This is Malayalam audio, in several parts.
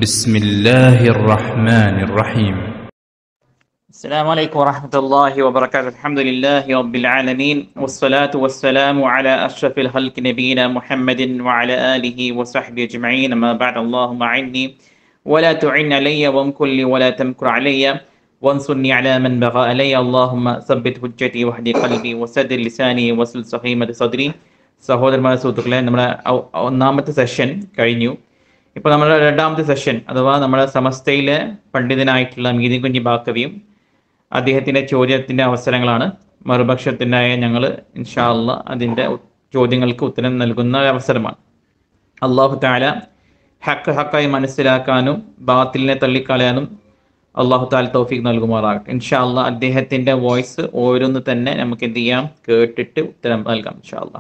بسم الله الرحمن الرحيم السلام عليكم ورحمة الله وبركاته الحمد لله رب العالمين والصلاة والسلام على أشرف الخلق نبينا محمد وعلى آله وصحبه أجمعين أما بعد اللهم أعني ولا تعن علي وامكر لي ولا تمكر علي وانصرني على من بغى علي اللهم ثبت حجتي واهدي قلبي وسدد لساني وسل سخيمة صدري സഹോദരന്മാരെ സുഹൃത്തുക്കളെ നമ്മുടെ ഔ- ഒന്നാമത്തെ സെഷൻ കഴിഞ്ഞു ഇപ്പോൾ നമ്മുടെ രണ്ടാമത്തെ സെഷൻ അഥവാ നമ്മുടെ സമസ്തയിലെ പണ്ഡിതനായിട്ടുള്ള മീതി കുഞ്ഞി ബാക്കവിയും അദ്ദേഹത്തിൻ്റെ ചോദ്യത്തിൻ്റെ അവസരങ്ങളാണ് മറുപക്ഷത്തിനായ ഞങ്ങൾ ഇൻഷാല്ല അതിൻ്റെ ഉ- ചോദ്യങ്ങൾക്ക് ഉത്തരം നൽകുന്ന ഒരു അവസരമാണ് അള്ളാഹു താല ഹക്ക് ഹക്കായി മനസ്സിലാക്കാനും ബാത്തിലിനെ തള്ളിക്കളയാനും അള്ളാഹു താല തൗഫീഖ് നൽകുമാറാകട്ടെ ഇൻഷാല്ല അദ്ദേഹത്തിൻ്റെ വോയിസ് ഓരോന്ന് തന്നെ നമുക്ക് എന്ത് ചെയ്യാം കേട്ടിട്ട് ഉത്തരം നൽകാം ഇൻഷാല്ല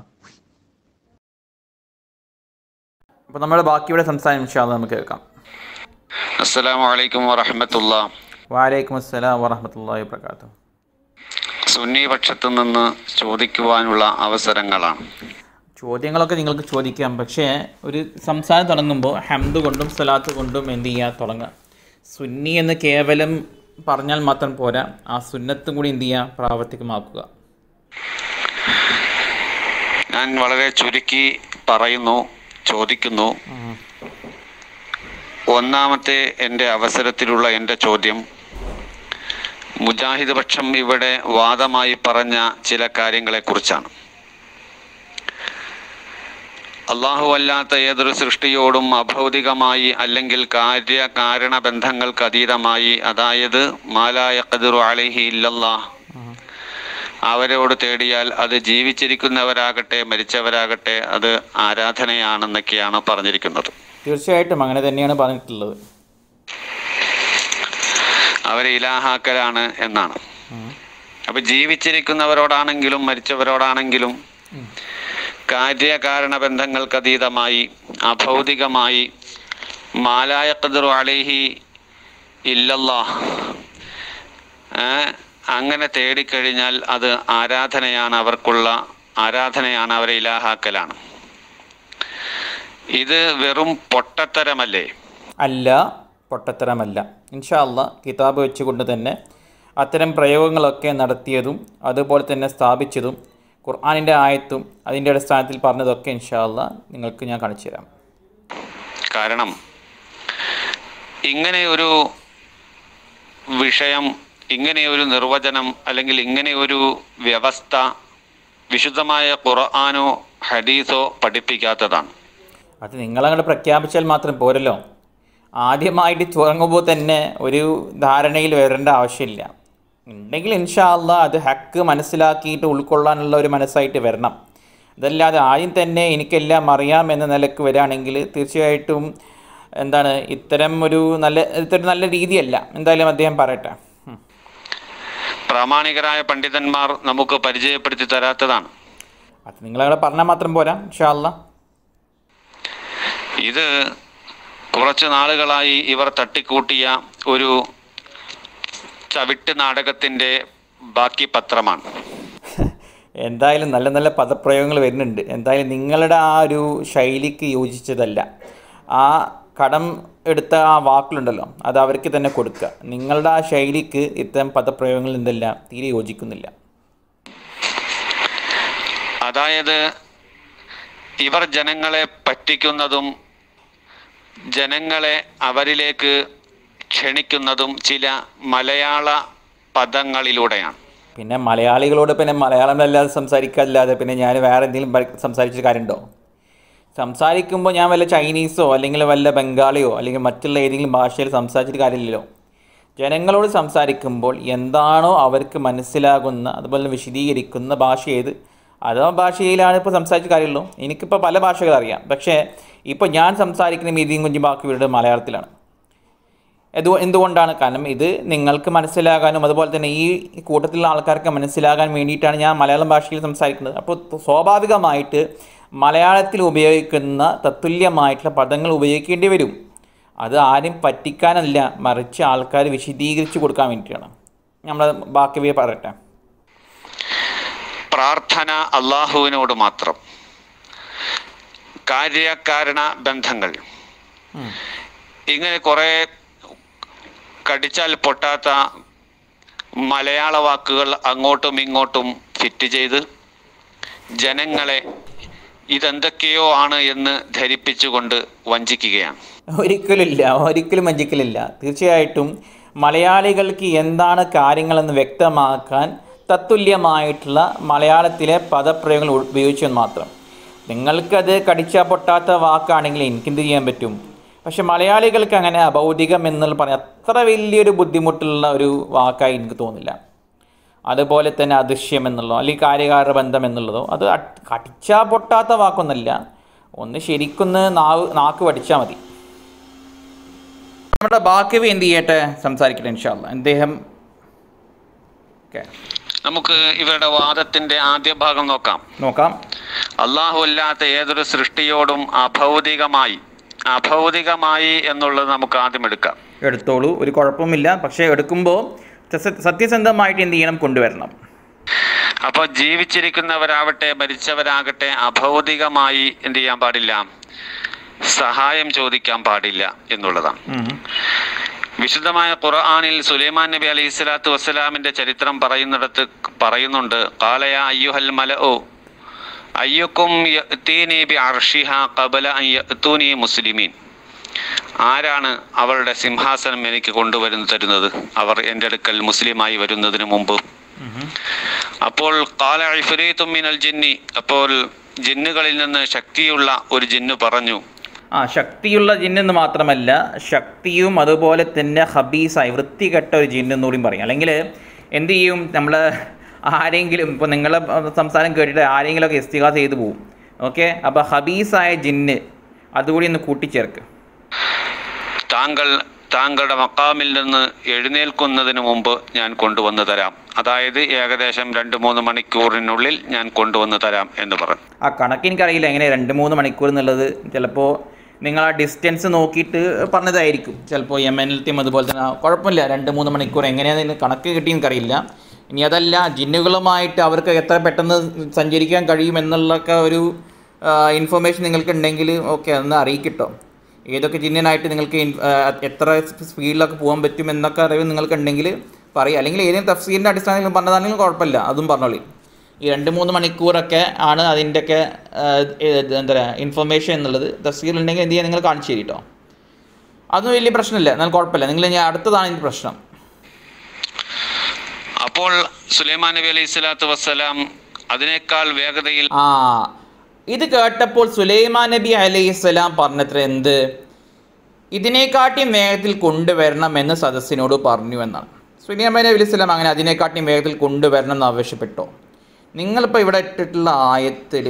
അപ്പോൾ നമ്മുടെ ബാക്കിയുടെ സംസാരം ഇൻഷാല്ല നമുക്ക് കേൾക്കാം അസ്സലാമു അലൈക്കും വറഹമത്തുള്ള വാലൈക്കും അസ്സലാം വറഹമത്തല്ലാഹി വബർക്കാത്തു സുന്നി പക്ഷത്തു നിന്ന് ചോദിക്കുവാനുള്ള അവസരങ്ങളാണ് ചോദ്യങ്ങളൊക്കെ നിങ്ങൾക്ക് ചോദിക്കാം പക്ഷേ ഒരു സംസാരം തുടങ്ങുമ്പോൾ ഹംദ് കൊണ്ടും സലാത്ത് കൊണ്ടും എന്ത് ചെയ്യുക തുടങ്ങുക സുന്നി എന്ന് കേവലം പറഞ്ഞാൽ മാത്രം പോരാ ആ സുന്നത്തും കൂടി എന്ത് ചെയ്യുക പ്രാവർത്തികമാക്കുക ഞാൻ വളരെ ചുരുക്കി പറയുന്നു ചോദിക്കുന്നു ഒന്നാമത്തെ എൻ്റെ അവസരത്തിലുള്ള എൻ്റെ ചോദ്യം മുജാഹിദ് പക്ഷം ഇവിടെ വാദമായി പറഞ്ഞ ചില കാര്യങ്ങളെക്കുറിച്ചാണ് അള്ളാഹു അല്ലാത്ത ഏതൊരു സൃഷ്ടിയോടും അഭൗതികമായി അല്ലെങ്കിൽ കാര്യ കാരണ ബന്ധങ്ങൾക്ക് അതീതമായി അതായത് മാലായ ഖദിറു അലൈഹി ഇല്ലല്ലാ അവരോട് തേടിയാൽ അത് ജീവിച്ചിരിക്കുന്നവരാകട്ടെ മരിച്ചവരാകട്ടെ അത് ആരാധനയാണെന്നൊക്കെയാണ് പറഞ്ഞിരിക്കുന്നത് തീർച്ചയായിട്ടും അങ്ങനെ തന്നെയാണ് പറഞ്ഞിട്ടുള്ളത് അവരെ ഇലാഹാക്കലാണ് എന്നാണ് അപ്പൊ ജീവിച്ചിരിക്കുന്നവരോടാണെങ്കിലും മരിച്ചവരോടാണെങ്കിലും കാര്യകാരണ ബന്ധങ്ങൾക്ക് അതീതമായി അഭൗതികമായി മാലായ ഖദറു അലൈഹി ഇല്ലല്ലാ ഏ, അങ്ങനെ തേടിക്കഴിഞ്ഞാൽ അത് ആരാധനയാണ് അവർക്കുള്ള ആരാധനയാണ് അവരെ ഇലാഹാക്കലാണ് ഇത് വെറും പൊട്ടത്തരമല്ലേ അല്ല പൊട്ടത്തരമല്ല ഇൻഷാ അല്ലാ കിതാബ് വെച്ചുകൊണ്ട് തന്നെ അത്തരം പ്രയോഗങ്ങളൊക്കെ നടത്തിയതും അതുപോലെ തന്നെ സ്ഥാപിച്ചതും ഖുർആാനിൻ്റെ ആയത്തും അതിൻ്റെ അടിസ്ഥാനത്തിൽ പറഞ്ഞതൊക്കെ ഇൻഷാ അല്ലാ നിങ്ങൾക്ക് ഞാൻ കാണിച്ചു തരാം കാരണം ഇങ്ങനെ ഒരു വിഷയം ഇങ്ങനെ ഒരു നിർവചനം അല്ലെങ്കിൽ ഇങ്ങനെ ഒരു വ്യവസ്ഥ വിശുദ്ധമായ ഖുർആാനോ ഹദീസോ പഠിപ്പിക്കാത്തതാണ് അത് നിങ്ങളങ്ങോട്ട് പ്രഖ്യാപിച്ചാൽ മാത്രം പോരല്ലോ ആദ്യമായിട്ട് തുടങ്ങുമ്പോൾ തന്നെ ഒരു ധാരണയിൽ വരേണ്ട ആവശ്യമില്ല ഉണ്ടെങ്കിൽ ഇൻഷാ അല്ലാ അത് ഹക്ക് മനസ്സിലാക്കിയിട്ട് ഉൾക്കൊള്ളാനുള്ള ഒരു മനസ്സായിട്ട് വരണം അതല്ലാതെ ആദ്യം തന്നെ എനിക്കെല്ലാം അറിയാം എന്ന നിലക്ക് വരികയാണെങ്കിൽ തീർച്ചയായിട്ടും എന്താണ് ഇത്തരം ഒരു നല്ല ഇതൊരു നല്ല രീതിയല്ല എന്തായാലും അദ്ദേഹം പറയട്ടെ ഉം. പ്രാമാണികരായ പണ്ഡിതന്മാർ നമുക്ക് പരിചയപ്പെടുത്തി തരാത്തതാണ് അത് നിങ്ങളവിടെ പറഞ്ഞാൽ മാത്രം പോരാ ഇൻഷാ അല്ലാ ഇത് കുറച്ച് നാളുകളായി ഇവർ തട്ടിക്കൂട്ടിയ ഒരു ചവിട്ട് നാടകത്തിൻ്റെ ബാക്കി പത്രമാണ് എന്തായാലും നല്ല നല്ല പദപ്രയോഗങ്ങൾ വരുന്നുണ്ട് എന്തായാലും നിങ്ങളുടെ ആ ഒരു ശൈലിക്ക് യോജിച്ചതല്ല ആ കടം എടുത്ത ആ വാക്കുകളുണ്ടല്ലോ അത് അവർക്ക് തന്നെ കൊടുക്കുക നിങ്ങളുടെ ആ ശൈലിക്ക് ഇത്തരം പദപ്രയോഗങ്ങളിൽ എന്തെല്ലാം തീരെ യോജിക്കുന്നില്ല അതായത് ഇവർ ജനങ്ങളെ പറ്റിക്കുന്നതും ജനങ്ങളെ അവരിലേക്ക് ക്ഷണിക്കുന്നതും ചില മലയാള പദങ്ങളിലൂടെയാണ് പിന്നെ മലയാളികളോട് പിന്നെ മലയാളം അല്ലാതെ സംസാരിക്കാതില്ലാതെ പിന്നെ ഞാൻ വേറെ എന്തെങ്കിലും പ- സംസാരിച്ച കാര്യമുണ്ടോ സംസാരിക്കുമ്പോൾ ഞാൻ വല്ല ചൈനീസോ അല്ലെങ്കിൽ വല്ല ബംഗാളിയോ അല്ലെങ്കിൽ മറ്റുള്ള ഏതെങ്കിലും ഭാഷയിൽ സംസാരിച്ചിട്ട് കാര്യമില്ലല്ലോ ജനങ്ങളോട് സംസാരിക്കുമ്പോൾ എന്താണോ അവർക്ക് മനസ്സിലാകുന്ന അതുപോലെ വിശദീകരിക്കുന്ന ഭാഷ ഏത് അതോ ഭാഷയിലാണ് ഇപ്പോൾ സംസാരിച്ച കാര്യമുള്ളൂ എനിക്കിപ്പോൾ പല ഭാഷകൾ അറിയാം പക്ഷേ ഇപ്പോൾ ഞാൻ സംസാരിക്കുന്ന മീതിയും കുഞ്ഞു ബാക്കിയുടെ മലയാളത്തിലാണ് ഇത് എന്തുകൊണ്ടാണ് കാരണം ഇത് നിങ്ങൾക്ക് മനസ്സിലാകാനും അതുപോലെ തന്നെ ഈ കൂട്ടത്തിലുള്ള ആൾക്കാർക്ക് മനസ്സിലാകാൻ വേണ്ടിയിട്ടാണ് ഞാൻ മലയാളം ഭാഷയിൽ സംസാരിക്കുന്നത് അപ്പോൾ സ്വാഭാവികമായിട്ട് മലയാളത്തിൽ ഉപയോഗിക്കുന്ന തത്തുല്യമായിട്ടുള്ള പദങ്ങൾ ഉപയോഗിക്കേണ്ടി വരും അത് ആരും പറ്റിക്കാനല്ല മറിച്ച് ആൾക്കാർ വിശദീകരിച്ച് കൊടുക്കാൻ വേണ്ടിയിട്ടാണ് നമ്മൾ ബാക്കി പറയട്ടെ പ്രാർത്ഥന അള്ളാഹുവിനോട് മാത്രം കാര്യകാരണ ബന്ധങ്ങൾ ഇങ്ങനെ കുറേ കടിച്ചാൽ പൊട്ടാത്ത മലയാള വാക്കുകൾ അങ്ങോട്ടും ഇങ്ങോട്ടും ഫിറ്റ് ചെയ്ത് ജനങ്ങളെ ഇതെന്തൊക്കെയോ ആണ് എന്ന് ധരിപ്പിച്ചുകൊണ്ട് വഞ്ചിക്കുകയാണ് ഒരിക്കലില്ല ഒരിക്കലും വഞ്ചിക്കലില്ല തീർച്ചയായിട്ടും മലയാളികൾക്ക് എന്താണ് കാര്യങ്ങളെന്ന് വ്യക്തമാക്കാൻ തത്തുല്യമായിട്ടുള്ള മലയാളത്തിലെ പദപ്രയോഗങ്ങൾ ഉപയോഗിച്ചെന്ന് മാത്രം നിങ്ങൾക്കത് കടിച്ചാൽ പൊട്ടാത്ത വാക്കാണെങ്കിൽ എനിക്കെന്ത് ചെയ്യാൻ പറ്റും പക്ഷെ മലയാളികൾക്ക് അങ്ങനെ അഭൗതികം എന്നുള്ള പറഞ്ഞ അത്ര വലിയൊരു ബുദ്ധിമുട്ടുള്ള ഒരു വാക്കായി എനിക്ക് തോന്നില്ല അതുപോലെ തന്നെ അദൃശ്യം എന്നുള്ളതോ അല്ലെങ്കിൽ കാര്യകാര ബന്ധം എന്നുള്ളതോ അത് അട്- കടിച്ചാൽ പൊട്ടാത്ത വാക്കൊന്നല്ല ഒന്ന് ശരിക്കൊന്ന് നാവ് നാക്ക് പഠിച്ചാൽ മതി നമ്മുടെ ബാക്കിവി എന്ത് ചെയ്യട്ടെ സംസാരിക്കട്ടെ ഇൻഷാല്ല അദ്ദേഹം ഓക്കെ നമുക്ക് ഇവരുടെ വാദത്തിന്റെ ആദ്യ ഭാഗം നോക്കാം നോക്കാം അള്ളാഹു അല്ലാത്ത ഏതൊരു സൃഷ്ടിയോടും അഭൗതികമായി അഭൗതികമായി എന്നുള്ളത് നമുക്ക് ആദ്യം എടുക്കാം എടുത്തോളൂ ഒരു കുഴപ്പമില്ല പക്ഷേ എടുക്കുമ്പോൾ സത്യ- സത്യസന്ധമായിട്ട് എന്ത് ചെയ്യണം കൊണ്ടുവരണം അപ്പോൾ ജീവിച്ചിരിക്കുന്നവരാവട്ടെ മരിച്ചവരാകട്ടെ അഭൗതികമായി എന്ത് ചെയ്യാൻ പാടില്ല സഹായം ചോദിക്കാൻ പാടില്ല എന്നുള്ളതാണ് ഉം. വിശുദ്ധമായ ഖുർആനിൽ സുലൈമാൻ നബി അലൈഹി സ്വലാത്തു വസ്സലാമിന്റെ ചരിത്രം പറയുന്നിടത്ത് പറയുന്നുണ്ട് കാലയ അയ്യുഹൽ മലഉ അയ്യുക്കും യഅ്തീനി ബി അർഷിഹ ഖബല അൻ യഅ്തൂനി മുസ്ലിമീൻ ആരാണ് അവളുടെ സിംഹാസനം എനിക്ക് കൊണ്ടുവരുന്നു തരുന്നത് അവർ എൻ്റെ അടുക്കൽ മുസ്ലിമായി വരുന്നതിന് മുമ്പ് ഉം. അപ്പോൾ കാല ഇഫ്രീത്തും മിനൽ ജിന്നി അപ്പോൾ ജിന്നുകളിൽ നിന്ന് ശക്തിയുള്ള ഒരു ജിന്നു പറഞ്ഞു ആ ശക്തിയുള്ള ജിന്നെന്ന് മാത്രമല്ല ശക്തിയും അതുപോലെ തന്നെ ഹബീസായി വൃത്തികെട്ട ഒരു ജിന്നെന്ന് കൂടിയും പറയും അല്ലെങ്കിൽ എന്ത് ചെയ്യും നമ്മൾ ആരെങ്കിലും ഇപ്പോൾ നിങ്ങളെ സംസാരം കേട്ടിട്ട് ആരെങ്കിലുമൊക്കെ ഇസ്തിഹാസ് ചെയ്തു പോകും ഓക്കെ അപ്പോൾ ഹബീസായ ജിന്ന് അതുകൂടി ഒന്ന് കൂട്ടിച്ചേർക്ക് താങ്കൾ താങ്കളുടെ മക്കാമിൽ നിന്ന് എഴുന്നേൽക്കുന്നതിന് മുമ്പ് ഞാൻ കൊണ്ടുവന്ന് തരാം അതായത് ഏകദേശം രണ്ട് മൂന്ന് മണിക്കൂറിനുള്ളിൽ ഞാൻ കൊണ്ടുവന്ന് തരാം എന്ന് പറഞ്ഞു ആ കണക്ക് എനിക്കറിയില്ല എങ്ങനെ രണ്ട് മൂന്ന് മണിക്കൂർ എന്നുള്ളത് ചിലപ്പോൾ നിങ്ങൾ ആ ഡിസ്റ്റൻസ് നോക്കിയിട്ട് പറഞ്ഞതായിരിക്കും ചിലപ്പോൾ യമനിലത്തെയും അതുപോലെ തന്നെ ആ, കുഴപ്പമില്ല രണ്ട് മൂന്ന് മണിക്കൂർ എങ്ങനെയാണെന്ന് കണക്ക് കിട്ടി എനിക്കറിയില്ല ഇനി അതല്ല ജിന്നുകളുമായിട്ട് അവർക്ക് എത്ര പെട്ടെന്ന് സഞ്ചരിക്കാൻ കഴിയും എന്നുള്ളൊക്കെ ഒരു ഇൻഫർമേഷൻ നിങ്ങൾക്ക് ഉണ്ടെങ്കിൽ ഓക്കെ അതൊന്ന് അറിയിക്കട്ടോ ഏതൊക്കെ ജിന്നിനായിട്ട് നിങ്ങൾക്ക് ഇൻ- ആ, എത്ര സ്പീഡിലൊക്കെ പോകാൻ പറ്റും എന്നൊക്കെ അറിവ് നിങ്ങൾക്ക് ഉണ്ടെങ്കിൽ പറയുക അല്ലെങ്കിൽ ഏതെങ്കിലും തഫ്സീലിൻ്റെ അടിസ്ഥാനത്തിൽ പറഞ്ഞതാണെങ്കിലും കുഴപ്പമില്ല അതും പറഞ്ഞോളി ഈ രണ്ട് മൂന്ന് മണിക്കൂറൊക്കെ ആണ് അതിൻ്റെയൊക്കെ എന്താ പറയുക ഇൻഫർമേഷൻ എന്നുള്ളത് തഫ്സീൽ ഉണ്ടെങ്കിൽ എന്ത് ചെയ്യാൻ നിങ്ങൾ കാണിച്ചു തരും കേട്ടോ അതൊന്നും വലിയ പ്രശ്നമില്ല എന്നാൽ കുഴപ്പമില്ല നിങ്ങൾ ഇനി അടുത്തതാണ് എനിക്ക് പ്രശ്നം അപ്പോൾ സുലൈമാൻ നബി അലൈഹി സ്വലാത്തു വസ്സലാം അതിനേക്കാൾ വേഗതയിൽ ആ ഇത് കേട്ടപ്പോൾ സുലൈമാൻ നബി അലൈഹിസ്സലാം പറഞ്ഞത്ര എന്ത് ഇതിനെക്കാട്ടിയും വേഗത്തിൽ കൊണ്ടുവരണം എന്ന് സദസ്സിനോട് പറഞ്ഞു എന്നാണ് സുലൈമാൻ നബി അലൈഹി സ്വലാം അങ്ങനെ അതിനെക്കാട്ടിയും വേഗത്തിൽ കൊണ്ടുവരണം എന്ന് ആവശ്യപ്പെട്ടോ നിങ്ങളിപ്പോൾ ഇവിടെ ഇട്ടിട്ടുള്ള ആയത്തിൽ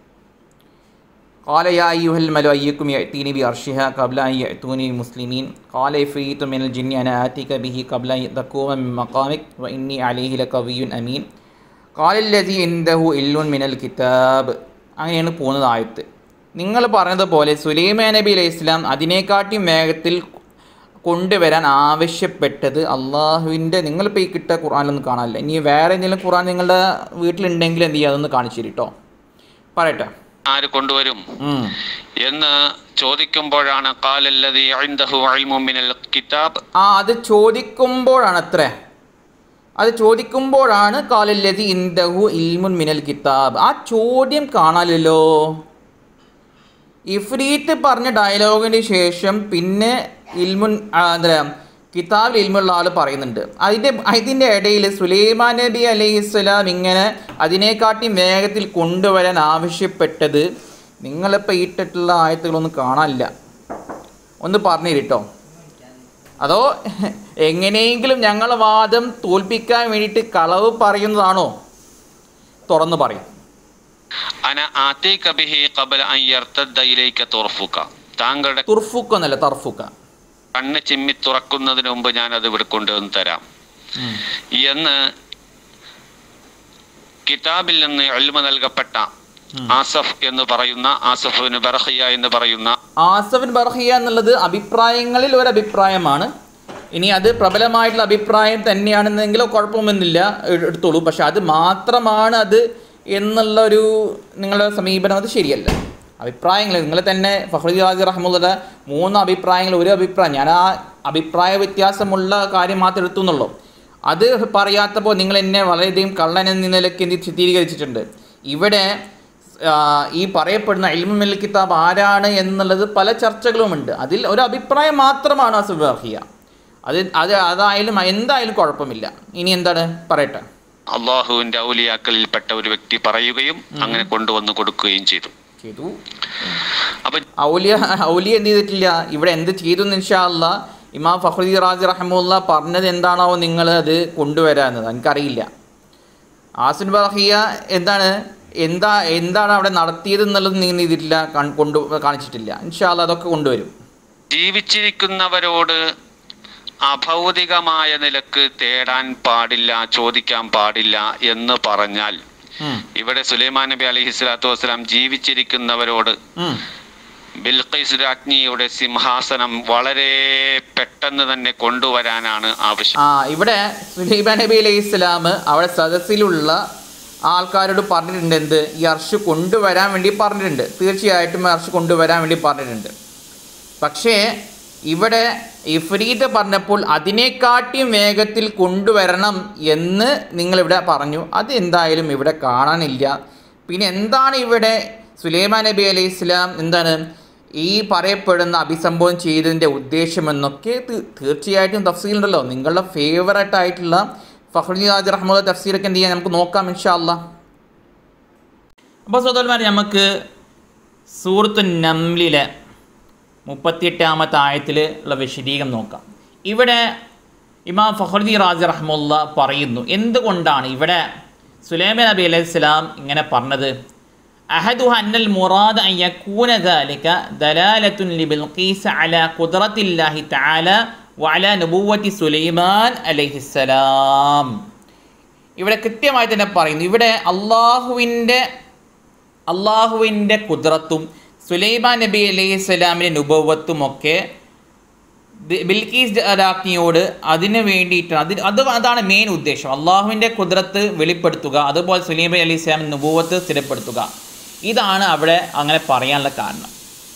قال يا أيها الملأ أيكم يأتيني بأرشها قبل أن يأتوني مسلمين قال عفريت من الجن أنا آتيك به قبل أن تقوم من مقامك وإني عليه لقوي أمين قال الذي عنده علم من الكتاب അങ്ങനെയാണ് പോകുന്നത് ആയത്ത് നിങ്ങൾ പറഞ്ഞതുപോലെ സുലൈമാൻ നബി അലൈഹി ഇസ്ലാം അതിനെക്കാട്ടിയും വേഗത്തിൽ കൊണ്ടുവരാൻ ആവശ്യപ്പെട്ടത് അള്ളാഹുവിൻ്റെ നിങ്ങളിപ്പോൾ ഈ കിട്ടിയ ഖുർആാനിലൊന്നും കാണാനില്ല ഇനി വേറെ എന്തെങ്കിലും ഖുർആൻ നിങ്ങളുടെ വീട്ടിലുണ്ടെങ്കിൽ എന്ത് ചെയ്യുക അതൊന്ന് കാണിച്ചു തരും കേട്ടോ പറയട്ടെ ആര് കൊണ്ടുവരും ഉം. എന്ന് ചോദിക്കുമ്പോഴാണ് കാലല്ലതി ഇൻദഹു ഇൽമു മിനൽ കിതാബ് ആ അത് ചോദിക്കുമ്പോഴാണ് അത്ര അത് ചോദിക്കുമ്പോഴാണ് കാലല്ലതി ഇന്ദഹു ഇൽമുൻ മിനൽ കിതാബ് ആ ചോദ്യം കാണാലല്ലോ ഇഫ്രീത്ത് പറഞ്ഞ ഡയലോഗിന് ശേഷം പിന്നെ ഇൽമുൻ ആ, എന്താ പറയുക കിതാബിൽ ഇൽമുള്ള ആൾ പറയുന്നുണ്ട് അതിൻ്റെ അതിൻ്റെ ഇടയിൽ സുലൈമാൻ നബി അലൈഹിസ്സലാം ഇങ്ങനെ അതിനെക്കാട്ടി വേഗത്തിൽ കൊണ്ടുവരാൻ ആവശ്യപ്പെട്ടത് നിങ്ങളിപ്പോൾ ഇട്ടിട്ടുള്ള ആയത്തുകളൊന്നും കാണാനില്ല ഒന്ന് പറഞ്ഞു കേട്ടോ അതോ എങ്ങനെയെങ്കിലും ഞങ്ങളെ വാദം തോൽപ്പിക്കാൻ വേണ്ടിയിട്ട് കളവ് പറയുന്നതാണോ തുറന്നു പറയും അന ആതീക ബിഹി ഖബല അൻ യർതദ്ദ ഇലൈക തുർഫുക താങ്കളുടെ തുർഫുക്ക എന്നല്ല തർഫുക്ക കണ്ണ് ചിമ്മി തുറക്കുന്നതിന് മുമ്പ് ഞാൻ അത് ഇവിടെ കൊണ്ടുവന്ന് തരാം എന്ന് കിതാബിൽ നിന്ന് എൽമ നൽകപ്പെട്ട ആസഫ് എന്ന് പറയുന്ന ആസഫിന് ബർഹിയ എന്ന് പറയുന്ന ആസഫിൻ ബർഹിയ എന്നുള്ളത് അഭിപ്രായങ്ങളിൽ ഒരു അഭിപ്രായമാണ് ഇനി അത് പ്രബലമായിട്ടുള്ള അഭിപ്രായം തന്നെയാണെന്നെങ്കിൽ കുഴപ്പമൊന്നുമില്ല എ- എടുത്തോളൂ പക്ഷെ അത് മാത്രമാണ് അത് എന്നുള്ള ഒരു നിങ്ങളുടെ സമീപനം അത് ശരിയല്ല അഭിപ്രായങ്ങൾ നിങ്ങൾ തന്നെ ഫഹ്റുദ്ദീൻ റാസി റഹ്മുള്ള മൂന്ന് അഭിപ്രായങ്ങൾ ഒരു അഭിപ്രായം ഞാൻ ആ അഭിപ്രായ വ്യത്യാസമുള്ള കാര്യം മാത്രം എടുത്തു എന്നുള്ളൂ അത് പറയാത്തപ്പോൾ നിങ്ങൾ എന്നെ വളരെയധികം കള്ളൻ എന്ന നിലയ്ക്ക് എന്ത് ചിത്രീകരിച്ചിട്ടുണ്ട് ഇവിടെ ആ, ഈ പറയപ്പെടുന്ന ഇൽമുൽ കിതാബ് ആരാണ് എന്നുള്ളത് പല ചർച്ചകളുമുണ്ട് അതിൽ ഒരു അഭിപ്രായം മാത്രമാണ് അസുബാഹിയ അത് അത് അതായാലും എന്തായാലും കുഴപ്പമില്ല ഇനി എന്താണ് പറയട്ടെ അള്ളാഹുവിന്റെ ഔലിയാക്കളിൽപ്പെട്ട ഒരു വ്യക്തി പറയുകയും അങ്ങനെ കൊണ്ടുവന്ന് കൊടുക്കുകയും ചെയ്തു ചെയ്തു അപ്പൊ ഔലിയ ഔലിയ എന്ത് ചെയ്തിട്ടില്ല ഇവിടെ എന്ത് ചെയ്തു എന്ന് ഇൻഷാല്ല ഇമാം ഫഹ്റുദ്ദീൻ റാജി റഹമുല്ല പറഞ്ഞത് എന്താണോ നിങ്ങൾ അത് കൊണ്ടുവരാന്നത് എനിക്കറിയില്ല ആസിൻ ബഹിയ എന്താണ് എന്താ എന്താണ് അവിടെ നടത്തിയത് എന്നുള്ളത് നിങ്ങൾ ചെയ്തിട്ടില്ല കാൺ- കൊണ്ടു കാണിച്ചിട്ടില്ല ഇൻഷാല്ല അതൊക്കെ കൊണ്ടുവരും ജീവിച്ചിരിക്കുന്നവരോട് അഭൗതികമായ നിലക്ക് തേടാൻ പാടില്ല ചോദിക്കാൻ പാടില്ല എന്ന് പറഞ്ഞാൽ ഉം, ഇവിടെ സുലൈമാൻ നബി അലൈഹി സ്വലാത്തു വസ്സലാം ജീവിച്ചിരിക്കുന്നവരോട് ഉം. ബിൽഖൈസ് രാജ്ഞിയുടെ സിംഹാസനം വളരെ പെട്ടെന്ന് തന്നെ കൊണ്ടുവരാനാണ് ആവശ്യം ആ ഇവിടെ സുലൈമാൻ നബി അലൈഹി ഇസ്ലാം അവിടെ സദസ്സിലുള്ള ആൾക്കാരോട് പറഞ്ഞിട്ടുണ്ട് എന്ത് ഈ അർഷ് കൊണ്ടുവരാൻ വേണ്ടി പറഞ്ഞിട്ടുണ്ട് തീർച്ചയായിട്ടും അർഷ് കൊണ്ടുവരാൻ വേണ്ടി പറഞ്ഞിട്ടുണ്ട് പക്ഷേ ഇവിടെ ഇഫ്രീത്ത് പറഞ്ഞപ്പോൾ അതിനെക്കാട്ടിയും വേഗത്തിൽ കൊണ്ടുവരണം എന്ന് നിങ്ങളിവിടെ പറഞ്ഞു അത് എന്തായാലും ഇവിടെ കാണാനില്ല പിന്നെ എന്താണ് ഇവിടെ സുലൈമാൻ നബി അലൈഹി ഇസ്ലാം എന്താണ് ഈ പറയപ്പെടുന്ന അഭിസംബോധന ചെയ്തതിൻ്റെ ഉദ്ദേശമെന്നൊക്കെ തീ- തീർച്ചയായിട്ടും തഫ്സീലുണ്ടല്ലോ നിങ്ങളുടെ ഫേവറേറ്റ് ആയിട്ടുള്ള ഫഹ്റുദ്ദീൻ ഹാജി റഹ്മുള്ള തഫ്സീലൊക്കെ എന്ത് ചെയ്യാം നമുക്ക് നോക്കാം ഇൻഷാ അല്ലാ അപ്പോൾ സഹോദരന്മാർ നമുക്ക് സൂറത്തു നംലിലെ മുപ്പത്തിയെട്ടാമത്തെ ആയത്തിൽ ഉള്ള വിശദീകരണം നോക്കാം ഇവിടെ ഇമാം ഫഹ്റുദ്ദീൻ റാജി റഹ്മുല്ല പറയുന്നു എന്തുകൊണ്ടാണ് ഇവിടെ സുലൈമാൻ നബി അലൈഹി സ്വലാം ഇങ്ങനെ പറഞ്ഞത് അഹദു അന്നൽ മുറാദ് അൻ യകൂന ذلك دلالة لبلقيس على قدرة الله تعالى وعلى نبوة സുലൈമാൻ അലൈഹി السلام ഇവിടെ കൃത്യമായി തന്നെ പറയുന്നു ഇവിടെ അള്ളാഹുവിൻ്റെ അള്ളാഹുവിൻ്റെ കുദ്രത്തും സുലൈമാൻ നബി അലൈഹി സ്വലാമിൻ്റെ നുബവത്തും ഒക്കെ ബി- ബിൽക്കീസ് രാജ്ഞിയോട് അതിന് വേണ്ടിയിട്ടാണ് അതിന് അത് അതാണ് മെയിൻ ഉദ്ദേശം അള്ളാഹുവിൻ്റെ കുദ്രത്ത് വെളിപ്പെടുത്തുക അതുപോലെ സുലൈമാൻ അലൈഹി സ്വലാമിൻ്റെ നുബവത്ത് സ്ഥിരപ്പെടുത്തുക ഇതാണ് അവിടെ അങ്ങനെ പറയാനുള്ള കാരണം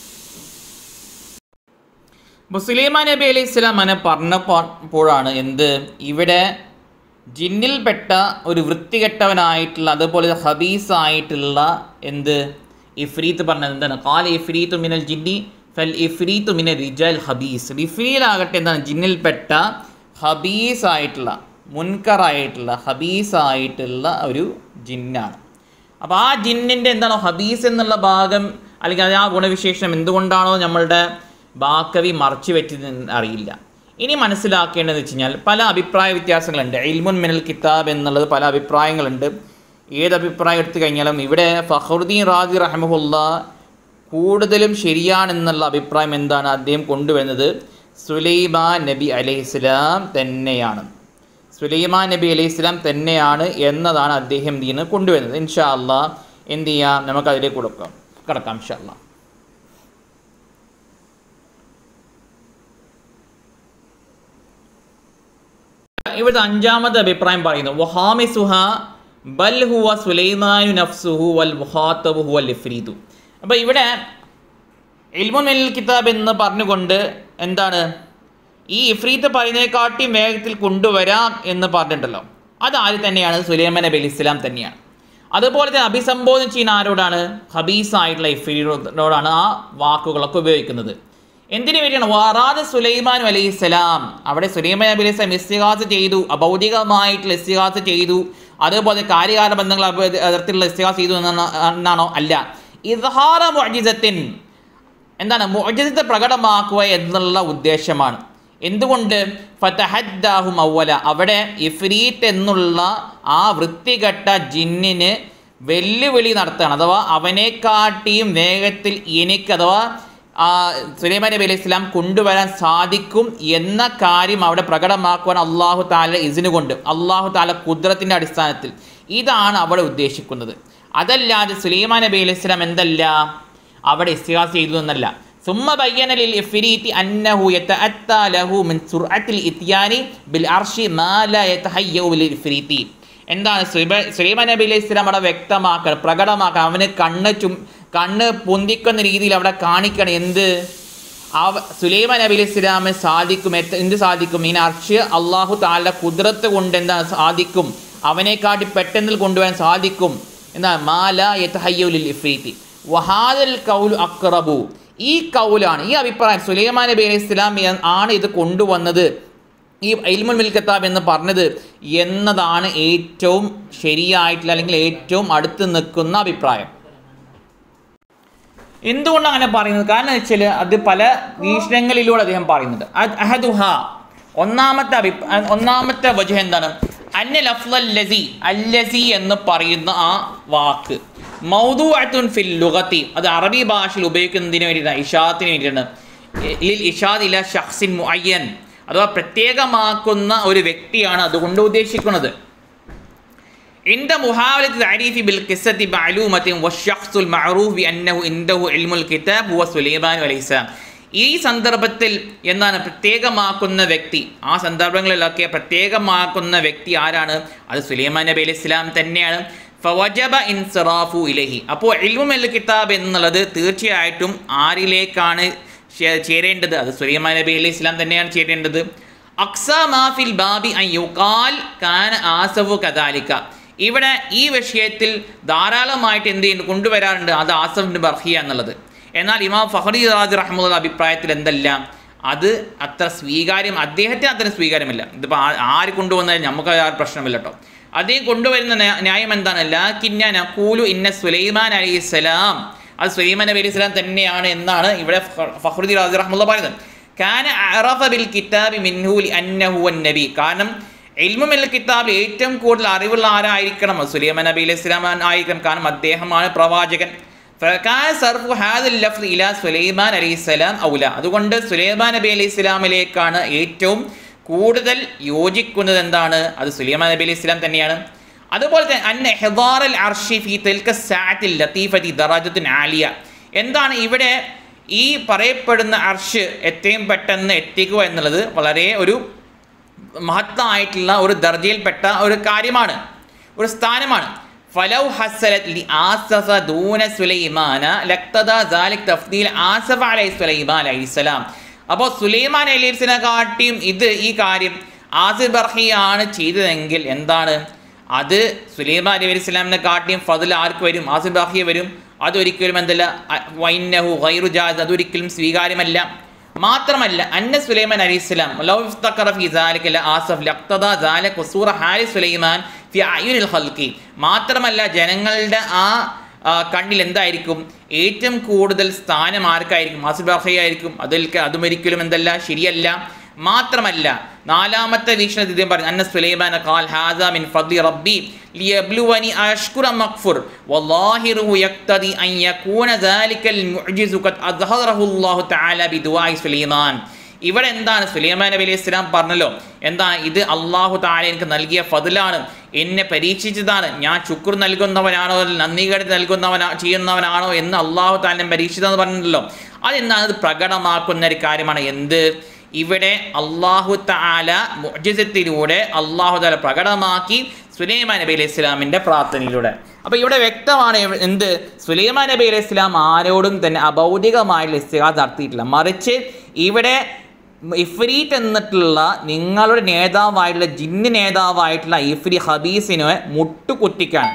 അപ്പോൾ സുലൈമാൻ നബി അലൈഹി സ്വലാം അങ്ങനെ പറഞ്ഞപ്പോഴാണ് എന്ത് ഇവിടെ ജിന്നിൽപ്പെട്ട ഒരു വൃത്തികെട്ടവനായിട്ടുള്ള അതുപോലെ ഹബീസ് ആയിട്ടുള്ള എന്ത് ഇഫ്രീത്ത് പറഞ്ഞത് എന്താണ് കാല ഇഫ്രീത്തു മിനൽ ജിന്നി ഫൽ ഇഫ്രീത്തു മിനൽ റിജൽ ഹബീസ് ഇഫ്രീലാകട്ടെ എന്താണ് ജിന്നിൽപ്പെട്ട ഹബീസ് ആയിട്ടുള്ള മുൻകറായിട്ടുള്ള ഹബീസ് ആയിട്ടുള്ള ഒരു ജിന്നാണ് അപ്പോൾ ആ ജിന്നിൻ്റെ എന്താണോ ഹബീസ് എന്നുള്ള ഭാഗം അല്ലെങ്കിൽ അത് ആ ഗുണവിശേഷം എന്തുകൊണ്ടാണോ നമ്മളുടെ ബാക്കവി മറച്ചു വെച്ചതെന്ന് അറിയില്ല ഇനി മനസ്സിലാക്കേണ്ടത് വെച്ച് കഴിഞ്ഞാൽ പല അഭിപ്രായ വ്യത്യാസങ്ങളുണ്ട് ഇൽമുൻ മിനൽ കിതാബ് എന്നുള്ളത് പല അഭിപ്രായങ്ങളുണ്ട് ഏത് അഭിപ്രായം എടുത്തു കഴിഞ്ഞാലും ഇവിടെ ഫഹറുദ്ദീൻ റാജി റഹമുല്ല കൂടുതലും ശരിയാണെന്നുള്ള അഭിപ്രായം എന്താണ് അദ്ദേഹം കൊണ്ടുവരുന്നത് സുലൈമാൻ നബി അലൈഹിസ്ലാം തന്നെയാണ് സുലൈമാൻ നബി അലൈഹി സ്വലാം തന്നെയാണ് എന്നതാണ് അദ്ദേഹം എന്ത് ചെയ്യുന്നത് കൊണ്ടുവരുന്നത് ഇൻഷാ അല്ലാ എന്ത് ചെയ്യാം നമുക്ക് അതിലേക്ക് കൊടുക്കാം കിടക്കാം ഇൻഷാ അല്ലാ ഇവിടുത്തെ അഞ്ചാമത്തെ അഭിപ്രായം പറയുന്നു വഹാമിസുഹ ബൽ ഹുവ സുലൈമാനു നഫ്സുഹു വൽ മുഹാത്തബു ഹുവൽ ഇഫ്രീദു അപ്പോൾ ഇവിടെ ഇൽമുൻ മിനൽ കിതാബ് എന്ന് പറഞ്ഞുകൊണ്ട് എന്താണ് ഈ ഇഫ്രീത്ത് പറയുന്നതിനെക്കാട്ടിയും വേഗത്തിൽ കൊണ്ടുവരാം എന്ന് പറഞ്ഞിട്ടുണ്ടല്ലോ അത് ആര് തന്നെയാണ് സുലൈമാൻ നബി അലി ഇസ്ലാം തന്നെയാണ് അതുപോലെ തന്നെ അഭിസംബോധന ചെയ്യുന്ന ആരോടാണ് ഹബീസ് ആയിട്ടുള്ള ഇഫ്രീനോടാണ് ആ വാക്കുകളൊക്കെ ഉപയോഗിക്കുന്നത് എന്തിനു വേണ്ടിയാണ് വാറാദ് സുലൈമാൻ അലൈഹി സ്വലാം അവിടെ സുലൈമാൻ നബി അലൈഹി സ്വലാം ഇസ്തിഹാസ് ചെയ്തു അഭൗതികമായിട്ടുള്ള ഇസ്തിഹാസ് ചെയ്തു അതുപോലെ കാര്യകാല ബന്ധങ്ങൾ അഭ- തരത്തിലുള്ള ഇസ്തിഹാസ് ചെയ്തു എന്നാണ്- എന്നാണോ അല്ല ഇദ്ഹാറ മുഅജിസത്തിൻ എന്താണ് മുഅജിസത്തെ പ്രകടമാക്കുക എന്നുള്ള ഉദ്ദേശമാണ് എന്തുകൊണ്ട് ഫതഹദ്ദാഹും അവല അവിടെ ഇഫ്രീത്ത് എന്നുള്ള ആ വൃത്തികെട്ട ജിന്നിന് വെല്ലുവിളി നടത്തുകയാണ് അഥവാ അവനെക്കാട്ടിയും വേഗത്തിൽ എനിക്ക് അഥവാ ആ, സുലൈമാൻ നബി അലൈഹി ഇസ്ലാം കൊണ്ടുവരാൻ സാധിക്കും എന്ന കാര്യം അവിടെ പ്രകടമാക്കുവാൻ അള്ളാഹു താല ഇസിന് കൊണ്ട് അള്ളാഹു താല കുദ്രത്തിൻ്റെ അടിസ്ഥാനത്തിൽ ഇതാണ് അവിടെ ഉദ്ദേശിക്കുന്നത് അതല്ലാതെ സുലൈമാൻ നബി അലൈഹി ഇസ്ലാം എന്തല്ല അവിടെ ഇസ്തിഹാസ് ചെയ്തു എന്നല്ല ثم بين للإفريت أنه يتأتى له من سرعة الإتيان بالعرش ما لا يتهيأ للإفريت എന്താണ് സുലൈമാൻ സുലൈമാൻ നബി അലൈഹി ഇസ്ലാം അവിടെ വ്യക്തമാക്കാൻ പ്രകടമാക്കാൻ അവന് കണ്ണ് ചും കണ്ണ് പൊന്തിക്കുന്ന രീതിയിൽ അവിടെ കാണിക്കണം എന്ത് അവ സുലൈമാൻ നബി അലൈഹി ഇസ്ലാമിന് സാധിക്കും എത്ത എന്ത് സാധിക്കും ഈ അർഷ് അള്ളാഹു താല കുതിരത്ത് കൊണ്ട് എന്താ സാധിക്കും അവനെക്കാട്ടി പെട്ടെന്ന് കൊണ്ടുവരാൻ സാധിക്കും എന്താ മാല യത്തഹയ്യുലിൽ ഇഫ്രീത്തി വഹാദൽ കൗലു അക്റബു ഈ കൗലാണ് ഈ അഭിപ്രായം സുലൈമാൻ നബി അലൈഹി ഇസ്ലാം ആണ് ഇത് കൊണ്ടുവന്നത് ഈ ഇൽമുൽ മിൽ കിതാബ് എന്ന് പറഞ്ഞത് എന്നതാണ് ഏറ്റവും ശരിയായിട്ടുള്ള അല്ലെങ്കിൽ ഏറ്റവും അടുത്ത് നിൽക്കുന്ന അഭിപ്രായം എന്തുകൊണ്ട് അങ്ങനെ പറയുന്നത് കാരണം എന്ന് വെച്ചാൽ അത് പല വീക്ഷണങ്ങളിലൂടെ അദ്ദേഹം പറയുന്നുണ്ട് അത് അഹദുഹ ഒന്നാമത്തെ അഭി ഒന്നാമത്തെ വജഹ എന്താണ് അന്ന ലഫ്ലൽ ലസി അല്ലസി എന്ന് പറയുന്ന ആ വാക്ക് മൗദൂഅത്തുൻ ഫിൽ ലുഗത്തി അത് അറബി ഭാഷയിൽ ഉപയോഗിക്കുന്നതിന് വേണ്ടിയിട്ടാണ് ഇഷാദത്തിന് വേണ്ടിയിട്ടാണ് ലിൽ ഇഷാദ് ഇല ഷഖ്സിൻ മുഅയ്യൻ അഥവാ പ്രത്യേകമാക്കുന്ന ഒരു വ്യക്തിയാണ് അതുകൊണ്ട് ഉദ്ദേശിക്കുന്നത് عند محاولة تعريف بالقصة معلومة والشخص المعروف بأنه عنده علم الكتاب هو سليمان عليه السلام ഈ സന്ദർഭത്തിൽ എന്താണ് പ്രത്യേകമാക്കുന്ന വ്യക്തി ആ സന്ദർഭങ്ങളിലൊക്കെ പ്രത്യേകമാക്കുന്ന വ്യക്തി ആരാണ് അത് സുലൈമാൻ നബി അലൈഹി ഇസ്ലാം തന്നെയാണ് ഫവജബ ഇൻസറാഫു ഇലഹി അപ്പോൾ ഇൽമുൽ കിതാബ് എന്നുള്ളത് തീർച്ചയായിട്ടും ആരിലേക്കാണ് ചേ- ചേരേണ്ടത് അത് സുലൈമാൻ നബി അലൈഹി ഇസ്ലാം തന്നെയാണ് ചേരേണ്ടത് അക്സ മാഫിൽ ബാബി അൻ യുക്കാൽ കാന ആസഫു കദാലിക്ക ഇവിടെ ഈ വിഷയത്തിൽ ധാരാളമായിട്ട് എന്ത് ചെയ്യുന്നു കൊണ്ടുവരാറുണ്ട് അത് ആസഫിൻ്റെ ബർഹിയ എന്നുള്ളത് എന്നാൽ ഇമാം ഫഹറി റാജ് റഹ്മുള്ള അഭിപ്രായത്തിൽ എന്തല്ല അത് അത്ര സ്വീകാര്യം അദ്ദേഹത്തിന് അത്ര സ്വീകാര്യമല്ല ഇതിപ്പോൾ ആര് കൊണ്ടുവന്നാലും നമുക്ക് ആ പ്രശ്നമില്ല കേട്ടോ അദ്ദേഹം കൊണ്ടുവരുന്ന ന്യാ- ന്യായം എന്താണ് ലാക്കിന്ന നഖൂലു ഇന്ന സുലൈമാൻ അലൈഹി സ്വലാം അത് സുലൈമാൻ നബി അലൈഹി സ്വലാം തന്നെയാണ് എന്നാണ് ഇവിടെ ഫഹ്റുദ്ദീൻ റാജി റഹ്മുള്ള പറയുന്നത് കാന അറഫ ബിൽ കിതാബി മിൻഹു അന്നഹു നബി കാരണം ഇൽമുൽ കിതാബിൽ ഏറ്റവും കൂടുതൽ അറിവുള്ള ആരായിരിക്കണം അത് സുലൈമാൻ നബി അലൈഹി സ്വലാം ആയിരിക്കണം കാരണം അദ്ദേഹമാണ് പ്രവാചകൻ ഫകാന സർഫു ഹാദൽ ലഫ്ദ് ഇലാ സുലൈമാൻ അലൈഹി സ്വലാം ഔല അതുകൊണ്ട് സുലൈമാൻ നബി അലൈഹി സ്വലാമിലേക്കാണ് ഏറ്റവും കൂടുതൽ യോജിക്കുന്നത് എന്താണ് അത് സുലൈമാൻ നബി അലൈഹി സ്വലാം തന്നെയാണ് അതുപോലെ തന്നെ അന്ന ഹെദാറൽ അർഷി ഫി തിൽക സാത്തിൽ ലത്തീഫതി ദറാജത്തുൻ ആലിയ എന്താണ് ഇവിടെ ഈ പറയപ്പെടുന്ന അർഷ് എത്രയും പെട്ടെന്ന് എത്തിക്കുക എന്നുള്ളത് വളരെ ഒരു മഹത്തായിട്ടുള്ള ഒരു ദർജയിൽപ്പെട്ട ഒരു കാര്യമാണ് ഒരു സ്ഥാനമാണ് ഫലൗ ഹസലത് ലി ആസഫ ദൂന സുലൈമാന ലക്തദ ദാലിക് തഫ്ദീൽ ആസഫ അലൈഹി സുലൈമാൻ അലൈഹിസ്സലാം അപ്പോൾ സുലൈമാൻ അലൈഹിസ്സലാം കാട്ടിയും ഇത് ഈ കാര്യം ആസിഫ് ബർഹിയാണ് ചെയ്തതെങ്കിൽ എന്താണ് അത് സുലൈമാൻ അലൈഹി സ്വലാമിനെ കാട്ടിയും ഫതിൽ ആർക്ക് വരും ആസിഫ് ബർഹിയ വരും അതൊരിക്കലും എന്തല്ല അ- വൈന്നഹു ഗൈറു ജാസ് അതൊരിക്കലും സ്വീകാര്യമല്ല മാത്രമല്ല അന്ന സുലൈമാൻ അലൈഹി സ്വലാം ലൗ ഇഫ്തഖറ ഫി ذلك لآسف لقتضى ذلك قصور حال സുലൈമാൻ ഫി അയ്യുനിൽ ഖൽഖി മാത്രമല്ല ജനങ്ങളുടെ ആ ആ, കണ്ണിൽ എന്തായിരിക്കും ഏറ്റവും കൂടുതൽ സ്ഥാനം ആർക്കായിരിക്കും ആസിഫ് ആയിരിക്കും അതിൽ അതും ഒരിക്കലും എന്തല്ല ശരിയല്ല മാത്രമല്ല നാലാമത്തെ വീക്ഷണത്തിൽ ഇദ്ദേഹം പറഞ്ഞു അന്ന സുലൈമാൻ ഖാൽ ഹാദാ മിൻ ഫദ്ലി റബ്ബി ലിയബ്ലുവനി അഷ്കുറ മഗ്ഫുർ വല്ലാഹിറുഹു യഖ്തദി അൻ യകൂന ദാലിക്കൽ മുഅ്ജിസു ഖദ് അദ്ഹറഹു അല്ലാഹു തആല ബിദുആഇ സുലൈമാൻ ഇവിടെ എന്താണ് സുലൈമാൻ നബി അലൈഹി സ്വലാം പറഞ്ഞല്ലോ എന്താ ഇത് അള്ളാഹു താല എനിക്ക് നൽകിയ ഫതിലാണ് എന്നെ പരീക്ഷിച്ചതാണ് ഞാൻ ശുക്ർ നൽകുന്നവനാണോ അതിൽ നന്ദികേട് നൽകുന്നവനാ ചെയ്യുന്നവനാണോ എന്ന് അള്ളാഹു താല പരീക്ഷിച്ചതെന്ന് പറഞ്ഞല്ലോ അതെന്താണ് അത് പ്രകടമാക്കുന്ന ഒരു കാര്യമാണ് എന്ത് ഇവിടെ അള്ളാഹു താല മുജിസത്തിലൂടെ അള്ളാഹു താല പ്രകടമാക്കി സുലൈമാൻ നബി അലൈഹി ഇസ്ലാമിൻ്റെ പ്രാർത്ഥനയിലൂടെ അപ്പോൾ ഇവിടെ വ്യക്തമാണ് എവ്- എന്ത് സുലൈമാൻ നബി അലൈഹി ഇസ്ലാം ആരോടും തന്നെ അഭൗതികമായിട്ടുള്ള ഇസ്തിഹാസ് നടത്തിയിട്ടില്ല മറിച്ച് ഇവിടെ ഇഫ്രീറ്റ് എന്നിട്ടുള്ള നിങ്ങളുടെ നേതാവായിട്ടുള്ള ജിന്ന് നേതാവായിട്ടുള്ള ഇഫ്രി ഹബീസിനെ മുട്ടുകുത്തിക്കാൻ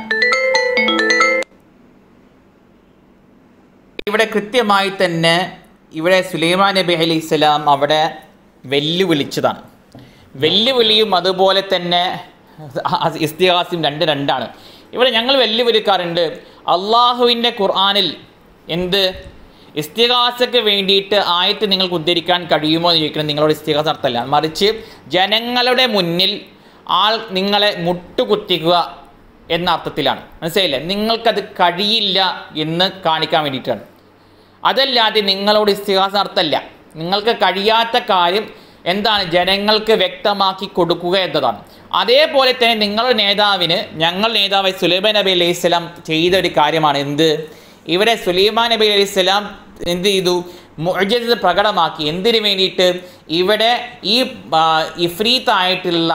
ഇവിടെ കൃത്യമായി തന്നെ ഇവിടെ സുലൈമാൻ നബി അലൈഹി സ്വലാം അവിടെ വെല്ലുവിളിച്ചതാണ് വെല്ലുവിളിയും അതുപോലെ തന്നെ ഇസ്തിഹാസും രണ്ട് രണ്ടാണ് ഇവിടെ ഞങ്ങൾ വെല്ലുവിളിക്കാറുണ്ട് അള്ളാഹുവിൻ്റെ ഖുർആനിൽ എന്ത് ഇസ്തിഹാസക്ക് വേണ്ടിയിട്ട് ആയിട്ട് നിങ്ങൾക്ക് ഉദ്ധരിക്കാൻ കഴിയുമോ എന്ന് ചോദിക്കുന്നത് നിങ്ങളോട് ഇസ്തിഹാസ അർത്ഥമല്ല മറിച്ച് ജനങ്ങളുടെ മുന്നിൽ ആൾ നിങ്ങളെ മുട്ടുകുത്തിക്കുക എന്ന അർത്ഥത്തിലാണ് മനസ്സിലായില്ലേ നിങ്ങൾക്കത് കഴിയില്ല എന്ന് കാണിക്കാൻ വേണ്ടിയിട്ടാണ് അതല്ലാതെ നിങ്ങളോട് ഇസ്തിഹാസം അർത്ഥമല്ല നിങ്ങൾക്ക് കഴിയാത്ത കാര്യം എന്താണ് ജനങ്ങൾക്ക് വ്യക്തമാക്കി കൊടുക്കുക എന്നതാണ് അതേപോലെ തന്നെ നിങ്ങളുടെ നേതാവിന് ഞങ്ങൾ നേതാവ് സുലൈമാൻ നബി അലൈഹി സ്വലാം ചെയ്ത ഒരു കാര്യമാണ് എന്ത് ഇവിടെ സുലൈമാൻ നബി അലൈഹി സ്വലാം എന്ത് ചെയ്തു മുഅ്ജിസത്ത് പ്രകടമാക്കി എന്തിനു വേണ്ടിയിട്ട് ഇവിടെ ഈ ആ, ഇഫ്രീത്തായിട്ടുള്ള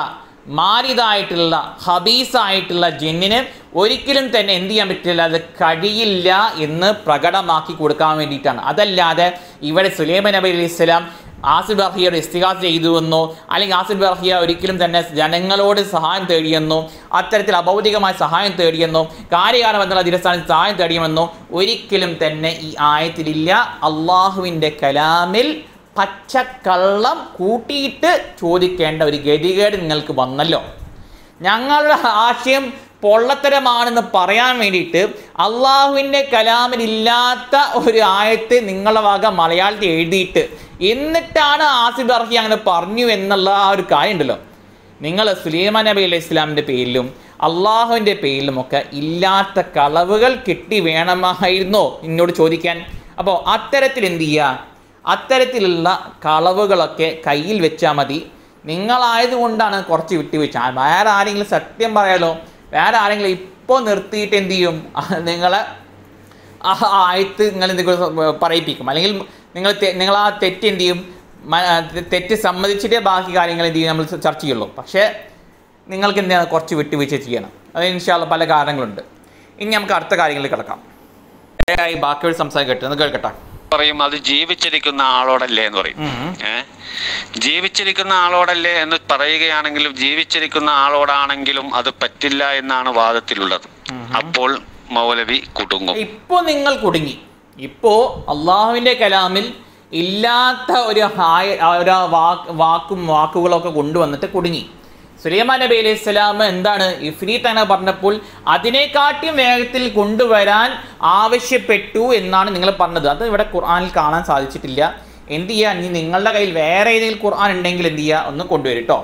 മാരിതായിട്ടുള്ള ഹബീസായിട്ടുള്ള ജിന്നിന് ഒരിക്കലും തന്നെ എന്ത് ചെയ്യാൻ പറ്റില്ല അത് കഴിയില്ല എന്ന് പ്രകടമാക്കി കൊടുക്കാൻ വേണ്ടിയിട്ടാണ് അതല്ലാതെ ഇവിടെ സുലൈമാൻ നബി അലൈഹി സ്വലാം ആസിഫ് ബർഹിയോട് ഇസ്തിഹാസ ചെയ്തുവെന്നോ അല്ലെങ്കിൽ ആസിഫ് ബർഹിയ ഒരിക്കലും തന്നെ ജനങ്ങളോട് സഹായം തേടിയെന്നോ അത്തരത്തിൽ അഭൗതികമായ സഹായം തേടിയെന്നോ കാര്യകാലം എന്നുള്ള അടിസ്ഥാനത്തിൽ സഹായം തേടിയുമെന്നോ ഒരിക്കലും തന്നെ ഈ ആയത്തിലില്ല അള്ളാഹുവിൻ്റെ കലാമിൽ പച്ചക്കള്ളം കൂട്ടിയിട്ട് ചോദിക്കേണ്ട ഒരു ഗതികേട് നിങ്ങൾക്ക് വന്നല്ലോ ഞങ്ങളുടെ ആശയം പൊള്ളത്തരമാണെന്ന് പറയാൻ വേണ്ടിയിട്ട് അള്ളാഹുവിൻ്റെ കലാമിലില്ലാത്ത ഒരു ആയത്ത് നിങ്ങളുടെ വക മലയാളത്തിൽ എഴുതിയിട്ട് എന്നിട്ടാണ് ആസിഫ് അർഹി അങ്ങനെ പറഞ്ഞു എന്നുള്ള ആ ഒരു കാര്യം ഉണ്ടല്ലോ നിങ്ങൾ സുലൈമാൻ നബി അലൈഹി ഇസ്ലാമിൻ്റെ പേരിലും അള്ളാഹുവിൻ്റെ പേരിലുമൊക്കെ ഇല്ലാത്ത കളവുകൾ കിട്ടി വേണമായിരുന്നോ എന്നോട് ചോദിക്കാൻ അപ്പോൾ അത്തരത്തിൽ എന്ത് ചെയ്യുക അത്തരത്തിലുള്ള കളവുകളൊക്കെ കയ്യിൽ വെച്ചാൽ മതി നിങ്ങളായതുകൊണ്ടാണ് കുറച്ച് വിട്ടുവീഴ്ച ആ, വേറെ ആരെങ്കിലും സത്യം പറയാലോ വേറെ ആരെങ്കിലും ഇപ്പോൾ നിർത്തിയിട്ട് എന്ത് ചെയ്യും ആ, നിങ്ങളെ ആ ആയത്ത് നിങ്ങൾ എന്തെങ്കിലും പറയിപ്പിക്കും അല്ലെങ്കിൽ നിങ്ങൾ തെ- നിങ്ങൾ ആ തെറ്റ് എന്ത് ചെയ്യും മ- ആ, തെ- തെറ്റ് സമ്മതിച്ചിട്ടേ ബാക്കി കാര്യങ്ങൾ എന്ത് ചെയ്യും നമ്മൾ ചർച്ച ചെയ്യുള്ളൂ പക്ഷേ നിങ്ങൾക്ക് എന്താണ് കുറച്ച് വിട്ടുവീഴ്ച ചെയ്യണം അത് ഇൻഷാല്ല പല കാരണങ്ങളുണ്ട് ഇനി നമുക്ക് അടുത്ത കാര്യങ്ങളിൽ കിടക്കാം ആയി ബാക്കിയോട് സംസാരിക്കട്ടെ ഒന്ന് കേൾക്കട്ടെ പറയും അത് ജീവിച്ചിരിക്കുന്ന ആളോടല്ലേ എന്ന് പറയും ഉം. ഏ ജീവിച്ചിരിക്കുന്ന ആളോടല്ലേ എന്ന് പറയുകയാണെങ്കിലും ജീവിച്ചിരിക്കുന്ന ആളോടാണെങ്കിലും അത് പറ്റില്ല എന്നാണ് വാദത്തിലുള്ളത് അപ്പോൾ മൗലവി കുടുങ്ങും ഇപ്പോ നിങ്ങൾ കുടുങ്ങി ഇപ്പോ അള്ളാഹുവിന്റെ കലാമിൽ ഇല്ലാത്ത ഒരു ഹായ ഒരു വാക്ക് വാക്കും വാക്കുകളൊക്കെ കൊണ്ടുവന്നിട്ട് കുടുങ്ങി സുലൈമാൻ നബി അലൈഹി സ്വലാം എന്താണ് ഇഫ്രീത്ത് അങ്ങനെ പറഞ്ഞപ്പോൾ അതിനെക്കാട്ടിയും വേഗത്തിൽ കൊണ്ടുവരാൻ ആവശ്യപ്പെട്ടു എന്നാണ് നിങ്ങൾ പറഞ്ഞത് അത് ഇവിടെ ഖുർആനിൽ കാണാൻ സാധിച്ചിട്ടില്ല എന്ത് ചെയ്യുക ഇനി നിങ്ങളുടെ കയ്യിൽ വേറെ ഏതെങ്കിലും ഖുർആൻ ഉണ്ടെങ്കിൽ എന്ത് ചെയ്യുക ഒന്ന് കൊണ്ടുവരും കേട്ടോ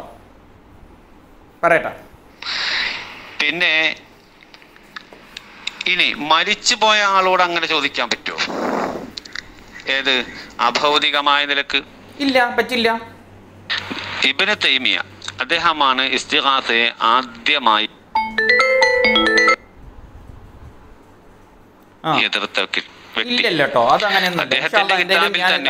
പറയട്ടെ പിന്നെ ഇനി മരിച്ചു പോയ ആളോട് അങ്ങനെ ചോദിക്കാൻ പറ്റുമോ ഏത് അഭൗതികമായ നിലക്ക് ഇല്ല പറ്റില്ല ഇബിന് തൈമിയ അദ്ദേഹമാണ് ഇസ്തിഹാസയെ ആദ്യമായി ആ എതിർത്ത വ്യക്തി ഇല്ലല്ലോ കേട്ടോ അത് അങ്ങനെയൊന്നും അദ്ദേഹത്തിന്റെ കിതാബിൽ തന്നെ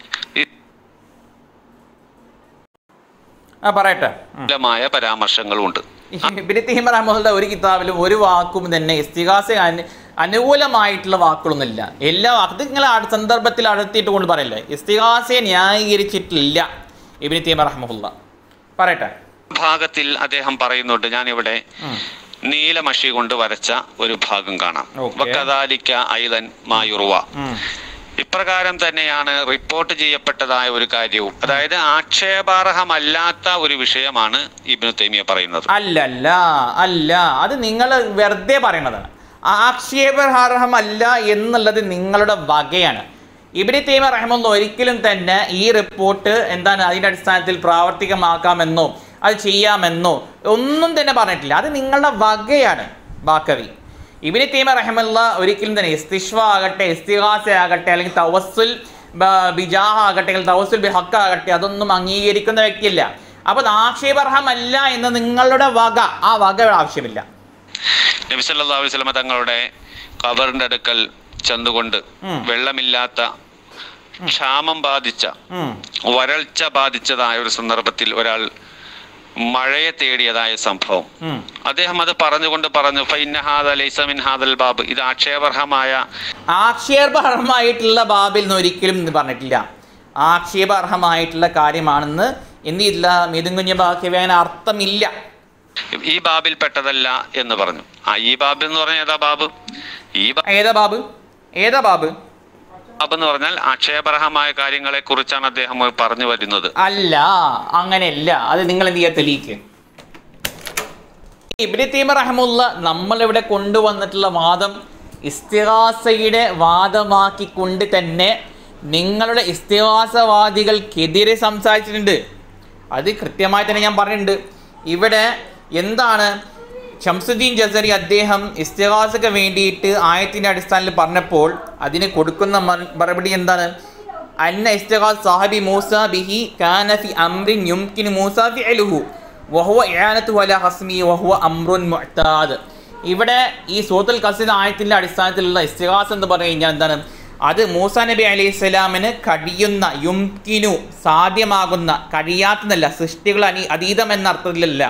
ആ പറയട്ടെ ഉം. മായ പരാമർശങ്ങളുണ്ട് ഇബ്നു തൈമിയ റഹ്മത്തുള്ളാഹിയുടെ ഒരു കിതാബിലും ഒരു വാക്കും തന്നെ ഇസ്തിഹാസ അനു അനുകൂലമായിട്ടുള്ള വാക്കുകളൊന്നുമില്ല എല്ലാ വാക്കും ഇത് നിങ്ങൾ ആ സന്ദർഭത്തിൽ അടർത്തിയിട്ട് കൊണ്ട് പറയല്ലേ ഇസ്തിഹാസയെ ന്യായീകരിച്ചിട്ടില്ല ഇബ്നു തൈമിയ റഹ്മത്തുള്ള പറയട്ടെ ഭാഗത്തിൽ അദ്ദേഹം പറയുന്നുണ്ട് ഞാൻ ഇവിടെ ഉം. നീലമഷി കൊണ്ട് വരച്ച ഒരു ഭാഗം കാണാം ഓക്കേ. വക്കദാലിക്ക ഐലൻ മായുറുവ ഉം. ഇപ്രകാരം തന്നെയാണ് റിപ്പോർട്ട് ചെയ്യപ്പെട്ടതായ ഒരു കാര്യവും അതായത് ആക്ഷേപാർഹമല്ലാത്ത ഒരു വിഷയമാണ് ഇബ്നു തൈമിയ പറയുന്നത് അല്ലല്ല അല്ല അത് നിങ്ങൾ വെറുതെ പറയണതാണ് ആക്ഷേപഹാർഹമല്ല എന്നുള്ളത് നിങ്ങളുടെ വകയാണ് ഇബിനി തൈമ റഹ്മുള്ള ഒരിക്കലും തന്നെ ഈ റിപ്പോർട്ട് എന്താണ് അതിൻ്റെ അടിസ്ഥാനത്തിൽ പ്രാവർത്തികമാക്കാമെന്നോ അത് ചെയ്യാമെന്നോ ഒന്നും തന്നെ പറഞ്ഞിട്ടില്ല അത് നിങ്ങളുടെ വകയാണ് ബാക്കവി ഇബിനി തൈമ റഹ്മുള്ള ഒരിക്കലും തന്നെ ഇസ്തിഷ്വ ആകട്ടെ ഇസ്തിഹാസ ആകട്ടെ അല്ലെങ്കിൽ തവസ്സുൽ ബ- ബിജാഹ ആകട്ടെ അല്ലെങ്കിൽ തവസ്സുൽ ബിഹക്ക ആകട്ടെ അതൊന്നും അംഗീകരിക്കുന്ന വ്യക്തിയല്ല അപ്പൊ അത് ആക്ഷേപർഹമല്ല എന്ന് നിങ്ങളുടെ വക ആ വക ആവശ്യമില്ല നബി സല്ലല്ലാഹു അലൈഹി വസല്ലമ തങ്ങളുടെ കബറിന്റെ അടുക്കൽ ചെന്നുകൊണ്ട് ഉം. വെള്ളമില്ലാത്ത ക്ഷാമം ബാധിച്ച ഉം. വരൾച്ച ബാധിച്ചതായ ഒരു സന്ദർഭത്തിൽ ഒരാൾ മഴയെ തേടിയതായ സംഭവം ഉം. അദ്ദേഹം അത് പറഞ്ഞുകൊണ്ട് പറഞ്ഞു ഫൈനഹാദ ലൈസമിൻ ഹാദൽ ബാബ് ഇത് ആക്ഷേപർഹമായ ആക്ഷേപർഹമായിട്ടുള്ള ബാബിൽ നിന്ന് ഒരിക്കലും ഇത് പറഞ്ഞിട്ടില്ല ആക്ഷേപർഹമായിട്ടുള്ള കാര്യമാണെന്ന് എന്ത് ചെയ്തില്ല മിതുങ്കുഞ്ഞ ബാക്കിയവേന അർത്ഥമില്ല ഈ ബാബിൽ പെട്ടതല്ല എന്ന് പറഞ്ഞു ആ ഈ ബാബ് എന്ന് പറഞ്ഞാൽ ഏതാ ബാബ് ഈ ഏതാ ബാബ് ഏതാ ബാബ് ബാബ് എന്ന് പറഞ്ഞാൽ ആക്ഷേപർഹമായ കാര്യങ്ങളെ കുറിച്ചാണ് അദ്ദേഹം പറഞ്ഞു വരുന്നത് അല്ല അങ്ങനെയല്ല അത് നിങ്ങൾ എന്ത് ചെയ്യാ തെളിയിക്ക് ഇബ്നു തൈമ റഹ്മുള്ള നമ്മളിവിടെ കൊണ്ടുവന്നിട്ടുള്ള വാദം ഇസ്തിഹാസയുടെ വാദമാക്കിക്കൊണ്ട് തന്നെ നിങ്ങളുടെ ഇസ്തിഹാസവാദികൾക്കെതിരെ സംസാരിച്ചിട്ടുണ്ട് അത് കൃത്യമായി തന്നെ ഞാൻ പറഞ്ഞിട്ടുണ്ട് ഇവിടെ എന്താണ് ഷംസുദ്ദീൻ ജസരി അദ്ദേഹം ഇസ്തിഹാസക്ക് വേണ്ടിയിട്ട് ആയത്തിൻ്റെ അടിസ്ഥാനത്തിൽ പറഞ്ഞപ്പോൾ അതിന് കൊടുക്കുന്ന മർ- മറുപടി എന്താണ് അന്ന ഇസ്തിഹാസ് സാഹിബി മൂസ ബിഹി കാനഫി അംറിൻ യുംകിൻ മൂസ ഫിഅലുഹു വഹുവ ഇആനത്തു അല ഹസ്മി വഹുവ അംറുൻ മുഅ്താദ് ഇവിടെ ഈ സൂത്തുൽ കസീദ് ആയത്തിൻ്റെ അടിസ്ഥാനത്തിലുള്ള ഇസ്തിഹാസ് എന്ന് പറഞ്ഞു കഴിഞ്ഞാൽ എന്താണ് അത് മൂസ നബി അലൈഹി സ്വലാമിന് കഴിയുന്ന യുംകിനു സാധ്യമാകുന്ന കഴിയാത്തതല്ല സൃഷ്ടികൾ അനി അതീതം എന്ന അർത്ഥത്തിലല്ല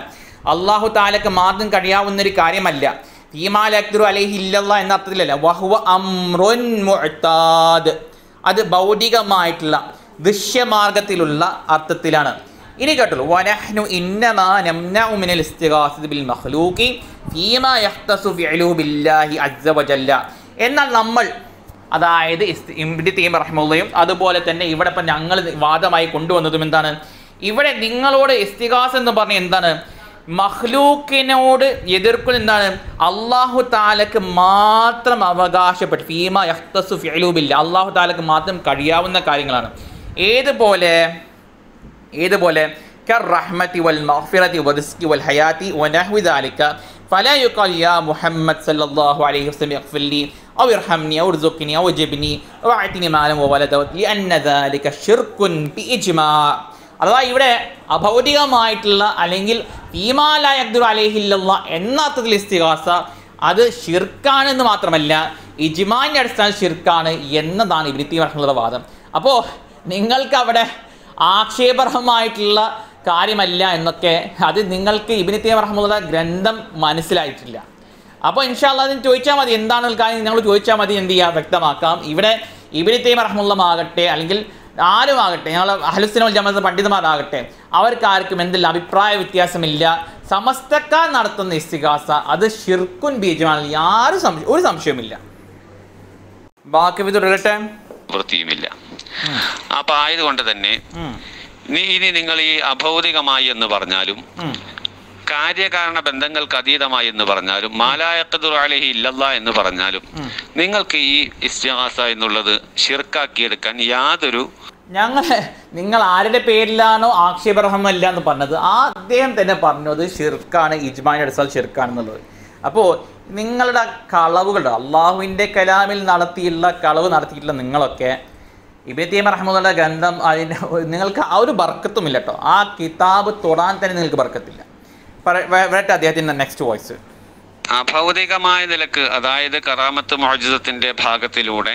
അള്ളാഹു താലക്ക് മാത്രം കഴിയാവുന്ന ഒരു കാര്യമല്ല ഫീമാലു അലൈഹി ഇല്ലല്ല എന്ന അർത്ഥത്തിലല്ല വഹുവ അമ്രുൻ മുഅ്താദ് അത് ഭൗതികമായിട്ടുള്ള ദൃശ്യമാർഗത്തിലുള്ള അർത്ഥത്തിലാണ് ഇനി കേട്ടുള്ളൂ വനഹ്നു ഇന്നമാ നംനഉ മിനൽ ഇസ്തിഗാസതി ബിൽ മഖ്ലൂഖി ഫീമാ യഖ്തസു ഫിഅലുഹു ബില്ലാഹി അസ്സ വജല്ല എന്നാൽ നമ്മൾ അതായത് ഇസ്തി- ഇബ്നു തീം റഹ്മുള്ളയും അതുപോലെ തന്നെ ഇവിടെ ഇപ്പം ഞങ്ങൾ വാദമായി കൊണ്ടുവന്നതും എന്താണ് ഇവിടെ നിങ്ങളോട് ഇസ്തിഗാസ് എന്ന് പറഞ്ഞ എന്താണ് മഹ്ലൂക്കിനോട് എതിർക്കുന്ന എന്താണ് അള്ളാഹു താലക്ക് മാത്രം അവകാശപ്പെട്ടു ഫീമ യഖ്തസു ഫിഅലൂബില്ല അള്ളാഹു താലക്ക് മാത്രം കഴിയാവുന്ന കാര്യങ്ങളാണ് ഏതുപോലെ ഏതുപോലെ كالرحمة والمغفرة والرزق والحياة ونحو ذلك فلا يقال يا محمد صلى الله عليه وسلم اغفر لي أو ارحمني أو ارزقني أو اجبني أو أعطني مالا وولدا لأن ذلك شرك بإجماع അഥവാ ഇവിടെ അഭൗതികമായിട്ടുള്ള അല്ലെങ്കിൽ ഈമാലായ അബ്ദുൽ അലഹില്ല എന്ന അർത്ഥത്തിൽ ഇസ്തിഹാസ അത് ഷിർക്കാണെന്ന് മാത്രമല്ല ഇജ്മാന്റെ അടിസ്ഥാന ഷിർക്കാണ് എന്നതാണ് ഇബ്നിത്തി വർഷങ്ങളുടെ വാദം അപ്പോൾ നിങ്ങൾക്ക് അവിടെ ആക്ഷേപർഹമായിട്ടുള്ള കാര്യമല്ല എന്നൊക്കെ അത് നിങ്ങൾക്ക് ഇബിനിത്തി റഹ്മുള്ള ഗ്രന്ഥം മനസ്സിലായിട്ടില്ല അപ്പോൾ ഇൻഷാല്ല അതിന് ചോദിച്ചാൽ മതി എന്താണ് ഒരു കാര്യം നിങ്ങൾ ചോദിച്ചാൽ മതി എന്ത് ചെയ്യുക വ്യക്തമാക്കാം ഇവിടെ ഇബിനിത്തി റഹ്മുള്ളമാകട്ടെ അല്ലെങ്കിൽ ആരുമാകട്ടെ ഞങ്ങൾ അഹലുസിനൽ ജമത പണ്ഡിതന്മാരാകട്ടെ അവർക്ക് ആർക്കും എന്തെല്ലാം അഭിപ്രായ വ്യത്യാസമില്ല സമസ്തക്കാർ നടത്തുന്ന ഇസ്തിഹാസ അത് ഷിർക്കുൻ ബീജമാണ് യാതൊരു സംശയം ഒരു സംശയവുമില്ല ബാക്കി ഇത് തുടരട്ടെ വൃത്തിയുമില്ല അപ്പൊ ആയതുകൊണ്ട് തന്നെ ഉം, നീ ഇനി നിങ്ങൾ ഈ അഭൗതികമായി എന്ന് പറഞ്ഞാലും ഉം. കാര്യകാരണ ബന്ധങ്ങൾക്ക് അതീതമായി എന്ന് പറഞ്ഞാലും മാലായക്കതുർ അലഹി ഇല്ലല്ല എന്ന് പറഞ്ഞാലും നിങ്ങൾക്ക് ഈ ഇസ്തിഹാസ എന്നുള്ളത് ഷിർക്കാക്കിയെടുക്കാൻ യാതൊരു ഞങ്ങൾ നിങ്ങൾ ആരുടെ പേരിലാണോ ആക്ഷേപർഹമല്ല എന്ന് പറഞ്ഞത് ആ അദ്ദേഹം തന്നെ പറഞ്ഞത് ഷിർക്കാണ് ഇജ്മാൻ അടിസ്ഥാന ഷിർക്കാണെന്നുള്ളത് അപ്പോൾ നിങ്ങളുടെ കളവുകൾ അള്ളാഹുവിൻ്റെ കലാമിൽ നടത്തിയുള്ള കളവ് നടത്തിയിട്ടുള്ള നിങ്ങളൊക്കെ ഇബത്തീം റഹ്മുള്ള ഗ്രന്ഥം അതിന് നിങ്ങൾക്ക് ആ ഒരു ബർക്കത്തുമില്ല കേട്ടോ ആ കിതാബ് തൊടാൻ തന്നെ നിങ്ങൾക്ക് ബർക്കത്തില്ല പറ- വ- വരട്ടെ അദ്ദേഹത്തിൻ്റെ നെക്സ്റ്റ് വോയിസ് അഭൗതികമായ നിലക്ക് അതായത് കറാമത്ത് മോജിതത്തിന്റെ ഭാഗത്തിലൂടെ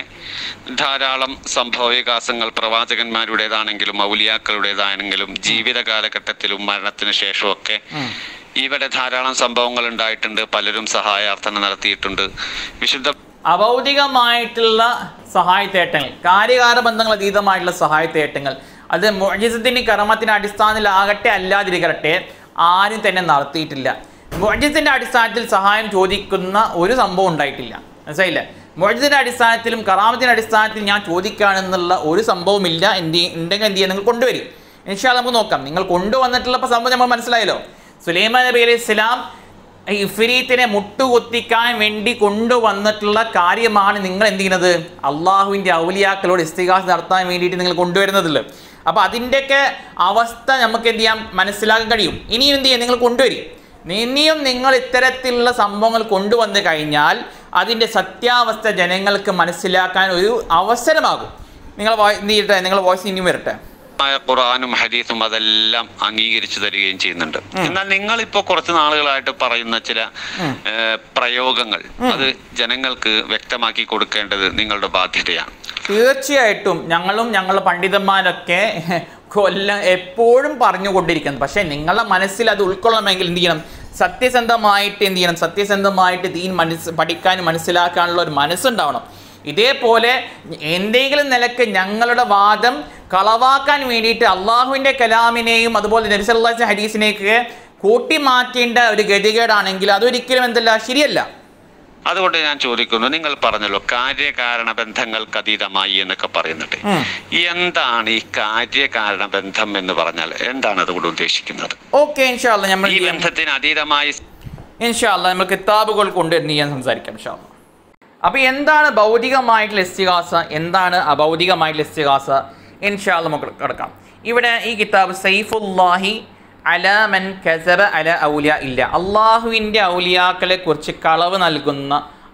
ധാരാളം സംഭവ വികാസങ്ങൾ പ്രവാചകന്മാരുടേതാണെങ്കിലും ഔലിയാക്കളുടേതാണെങ്കിലും ജീവിത കാലഘട്ടത്തിലും മരണത്തിന് ശേഷമൊക്കെ ഇവിടെ ധാരാളം സംഭവങ്ങൾ ഉണ്ടായിട്ടുണ്ട് പലരും സഹായാർത്ഥന നടത്തിയിട്ടുണ്ട് വിശുദ്ധ അഭൗതികമായിട്ടുള്ള സഹായത്തേട്ടങ്ങൾ കാര്യകാര ബന്ധങ്ങൾ അതീതമായിട്ടുള്ള സഹായത്തേട്ടങ്ങൾ അത് മൊജിസത്തിന് കർമ്മത്തിന് അടിസ്ഥാനത്തിലാകട്ടെ അല്ലാതിരിക്കട്ടെ ആരും തന്നെ നടത്തിയിട്ടില്ല മൊജിസിന്റെ അടിസ്ഥാനത്തിൽ സഹായം ചോദിക്കുന്ന ഒരു സംഭവം ഉണ്ടായിട്ടില്ല മനസ്സിലായില്ലേ മൊജിസിന്റെ അടിസ്ഥാനത്തിലും കറാമത്തിന്റെ അടിസ്ഥാനത്തിൽ ഞാൻ ചോദിക്കുകയാണെന്നുള്ള ഒരു സംഭവമില്ല എന്ത് ചെയ്യ- ഉണ്ടെങ്കിൽ എന്ത് ചെയ്യാൻ നിങ്ങൾ കൊണ്ടുവരും ഇൻഷാ നമുക്ക് നോക്കാം നിങ്ങൾ കൊണ്ടുവന്നിട്ടുള്ള ഇപ്പൊ സംഭവം നമ്മൾ മനസ്സിലായല്ലോ സുലൈമാൻ നബി അലൈഹി ഇസ്ലാം ഈ ഇഫ്രീത്തിനെ മുട്ടുകുത്തിക്കാൻ വേണ്ടി കൊണ്ടുവന്നിട്ടുള്ള കാര്യമാണ് നിങ്ങൾ എന്ത് ചെയ്യുന്നത് അള്ളാഹുവിൻ്റെ ഔലിയാക്കളോട് ഇസ്തിഹാസ നടത്താൻ വേണ്ടിയിട്ട് നിങ്ങൾ കൊണ്ടുവരുന്നതല്ലോ അപ്പോൾ അതിൻ്റെയൊക്കെ അവസ്ഥ നമുക്ക് എന്ത് ചെയ്യാം മനസ്സിലാക്കാൻ കഴിയും ഇനിയും എന്ത് ചെയ്യാം നിങ്ങൾ കൊണ്ടുവരും ഇനിയും നിങ്ങൾ ഇത്തരത്തിലുള്ള സംഭവങ്ങൾ കൊണ്ടുവന്നു കഴിഞ്ഞാൽ അതിൻ്റെ സത്യാവസ്ഥ ജനങ്ങൾക്ക് മനസ്സിലാക്കാൻ ഒരു അവസരമാകും നിങ്ങൾ വോയി- എന്ത് ചെയ്യട്ടെ നിങ്ങൾ വോയിസ് ഇനിയും വരട്ടെ മായ ഖുറാനും ഹദീസും അതെല്ലാം അംഗീകരിച്ചു തരികയും ചെയ്യുന്നുണ്ട് എന്നാൽ നിങ്ങൾ ഇപ്പോൾ കുറച്ച് നാളുകളായിട്ട് പറയുന്ന ചില ഏഹ്, പ്രയോഗങ്ങൾ അത് ജനങ്ങൾക്ക് വ്യക്തമാക്കി കൊടുക്കേണ്ടത് നിങ്ങളുടെ ബാധ്യതയാണ് തീർച്ചയായിട്ടും ഞങ്ങളും ഞങ്ങളുടെ പണ്ഡിതന്മാരൊക്കെ കൊല്ലം എപ്പോഴും പറഞ്ഞുകൊണ്ടിരിക്കുന്നു പക്ഷേ നിങ്ങളുടെ മനസ്സിൽ അത് ഉൾക്കൊള്ളണമെങ്കിൽ എന്ത് ചെയ്യണം സത്യസന്ധമായിട്ട് എന്ത് ചെയ്യണം സത്യസന്ധമായിട്ട് ദീൻ മനസ്സ് പഠിക്കാനും മനസ്സിലാക്കാനുള്ള ഒരു മനസ്സുണ്ടാവണം ഇതേപോലെ എന്തെങ്കിലും നിലക്ക് ഞങ്ങളുടെ വാദം കളവാക്കാൻ വേണ്ടിയിട്ട് അള്ളാഹുവിൻ്റെ കലാമിനെയും അതുപോലെ നബിസല്ലാസ് ഹദീസിനെയൊക്കെ കൂട്ടിമാറ്റേണ്ട ഒരു ഗതികേടാണെങ്കിൽ അതൊരിക്കലും എന്തല്ല ശരിയല്ല അതുകൊണ്ട് ഞാൻ ചോദിക്കുന്നു നിങ്ങൾ പറഞ്ഞല്ലോ കാര്യകാരണ ബന്ധങ്ങൾക്ക് അതീതമായി എന്നൊക്കെ പറയുന്നുണ്ട് ഉം. എന്താണ് ഈ കാര്യകാരണ ബന്ധം എന്ന് പറഞ്ഞാൽ എന്താണ് അതുകൊണ്ട് ഉദ്ദേശിക്കുന്നത് ഓക്കെ ഇൻഷാല്ല നമ്മൾ ഈ ബന്ധത്തിന് അതീതമായി ഇൻഷാല്ല നമ്മൾ കിതാബുകൾ കൊണ്ട് എന്ത് ചെയ്യാൻ സംസാരിക്കാം ഇൻഷാല്ല അപ്പോൾ എന്താണ് ഭൗതികമായിട്ടുള്ള ഇസ്തിഹാസ എന്താണ് അഭൗതികമായിട്ടുള്ള ഇസ്തിഹാസ ഇൻഷാല്ല നമുക്ക് കിടക്കാം ഇവിടെ ഈ കിതാബ് സൈഫുല്ലാഹി അലമൻ കസബ അല ഔലിയ ഇല്ല അള്ളാഹുവിൻ്റെ ഔലിയാക്കളെ കുറിച്ച് കളവ് നൽകുന്ന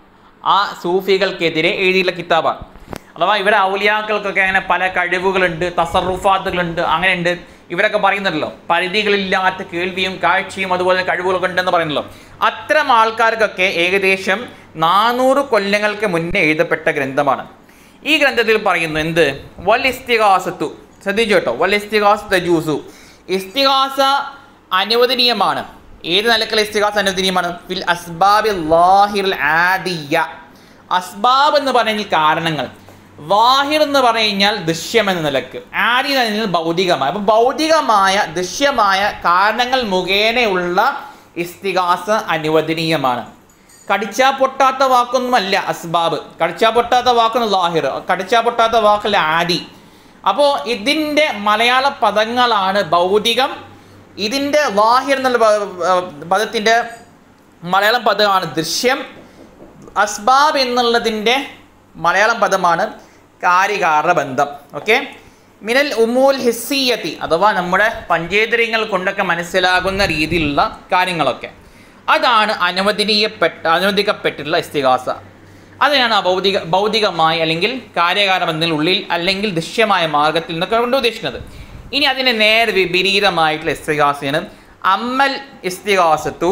ആ സൂഫികൾക്കെതിരെ എഴുതിയുള്ള കിതാബാണ് അഥവാ ഇവിടെ ഔലിയാക്കൾക്കൊക്കെ അങ്ങനെ പല കഴിവുകളുണ്ട് തസറുഫാത്തുകളുണ്ട് അങ്ങനെയുണ്ട് ഇവരൊക്കെ പറയുന്നുണ്ടല്ലോ പരിധികളില്ലാത്ത കേൾവിയും കാഴ്ചയും അതുപോലെ കഴിവുകളൊക്കെ ഉണ്ടെന്ന് പറയുന്നല്ലോ അത്തരം ആൾക്കാർക്കൊക്കെ ഏകദേശം നാനൂറ് കൊല്ലങ്ങൾക്ക് മുന്നേ എഴുതപ്പെട്ട ഗ്രന്ഥമാണ് ഈ ഗ്രന്ഥത്തിൽ പറയുന്നു എന്ത് വൽ ഇസ്തിഹാസത്തു ശ്രദ്ധിച്ചു കേട്ടോ വൽ ഇസ്തിഹാസ തജൂസു ഇസ്തിഹാസ അനുവദനീയമാണ് ഏത് നിലക്കുള്ള ഇസ്തിഹാസ അനുവദനീയമാണ് ഫിൽ അസ്ബാബി ലാഹിർ ആദിയ അസ്ബാബ് എന്ന് പറഞ്ഞാൽ കാരണങ്ങൾ വാഹിർ എന്ന് പറഞ്ഞു കഴിഞ്ഞാൽ ദൃശ്യം എന്ന നിലക്ക് ആദി എന്ന് പറഞ്ഞാൽ ഭൗതികമായ അപ്പൊ ഭൗതികമായ ദൃശ്യമായ കാരണങ്ങൾ മുഖേനയുള്ള ഇസ്തിഹാസ അനുവദനീയമാണ് കടിച്ചാ പൊട്ടാത്ത വാക്കൊന്നുമല്ല അസ്ബാബ് കടിച്ചാ പൊട്ടാത്ത വാക്കൊന്നും ലാഹിർ കടിച്ചാ പൊട്ടാത്ത വാക്കല്ല ആദി അപ്പോൾ ഇതിൻ്റെ മലയാള പദങ്ങളാണ് ഭൗതികം ഇതിൻ്റെ ലാഹിർ എന്നുള്ള പ- പദത്തിൻ്റെ മലയാളം പദമാണ് ദൃശ്യം അസ്ബാബ് എന്നുള്ളതിൻ്റെ മലയാളം പദമാണ് കാര്യകാരണ ബന്ധം ഓക്കെ മിനൽ ഉമൂൽ ഹിസ്സിയത്തി അഥവാ നമ്മുടെ പഞ്ചേന്ദ്രിയങ്ങൾ കൊണ്ടൊക്കെ മനസ്സിലാകുന്ന രീതിയിലുള്ള കാര്യങ്ങളൊക്കെ അതാണ് അനുവദനീയപ്പെട്ട അനുവദിക്കപ്പെട്ടിട്ടുള്ള ഇസ്തിഹാസ അതിനാണ് ഭൗതിക ഭൗതികമായി അല്ലെങ്കിൽ കാര്യകാരണ ബന്ധത്തിനുള്ളിൽ അല്ലെങ്കിൽ ദൃശ്യമായ മാർഗത്തിൽ നിന്നൊക്കെ കൊണ്ട് ഉദ്ദേശിക്കുന്നത് ഇനി അതിന് നേരെ വിപരീതമായിട്ടുള്ള ഇസ്തിഹാസയാണ് അമ്മൽ ഇസ്തിഹാസത്തു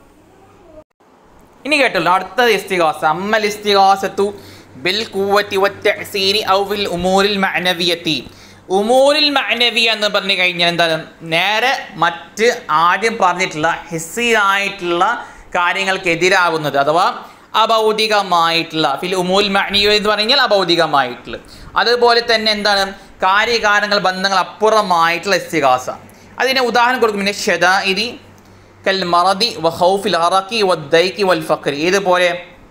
ഇനി കേട്ടല്ലോ അടുത്ത ഇസ്തിഹാസ അമ്മൽ ഇസ്തിഹാസത്തു ബിൽ കൂവത്തി വത്തഅസീരി ഔ ബിൽ ഉമൂരിൽ മഅനവിയത്തി ഉമൂരിൽ മഅനവിയ എന്ന് പറഞ്ഞു കഴിഞ്ഞാൽ എന്താണ് നേരെ മറ്റ് ആദ്യം പറഞ്ഞിട്ടുള്ള ഹിസ്സിയായിട്ടുള്ള കാര്യങ്ങൾക്കെതിരാകുന്നത് അഥവാ അഭൗതികമായിട്ടുള്ള ഫിൽ ഉമൂൽ മഅനിയ എന്ന് പറഞ്ഞാൽ അഭൗതികമായിട്ടുള്ള അതുപോലെ തന്നെ എന്താണ് കാര്യകാരണങ്ങൾ ബന്ധങ്ങൾ അപ്പുറമായിട്ടുള്ള ഇസ്തിഹാസ അതിന് ഉദാഹരണം കൊടുക്കും പിന്നെ ഷദാഇരി കൽ മറദി വ ഹൗഫിൽ അറക്കി വദ്ദൈക്കി വൽ ഫക്രി ഇതുപോലെ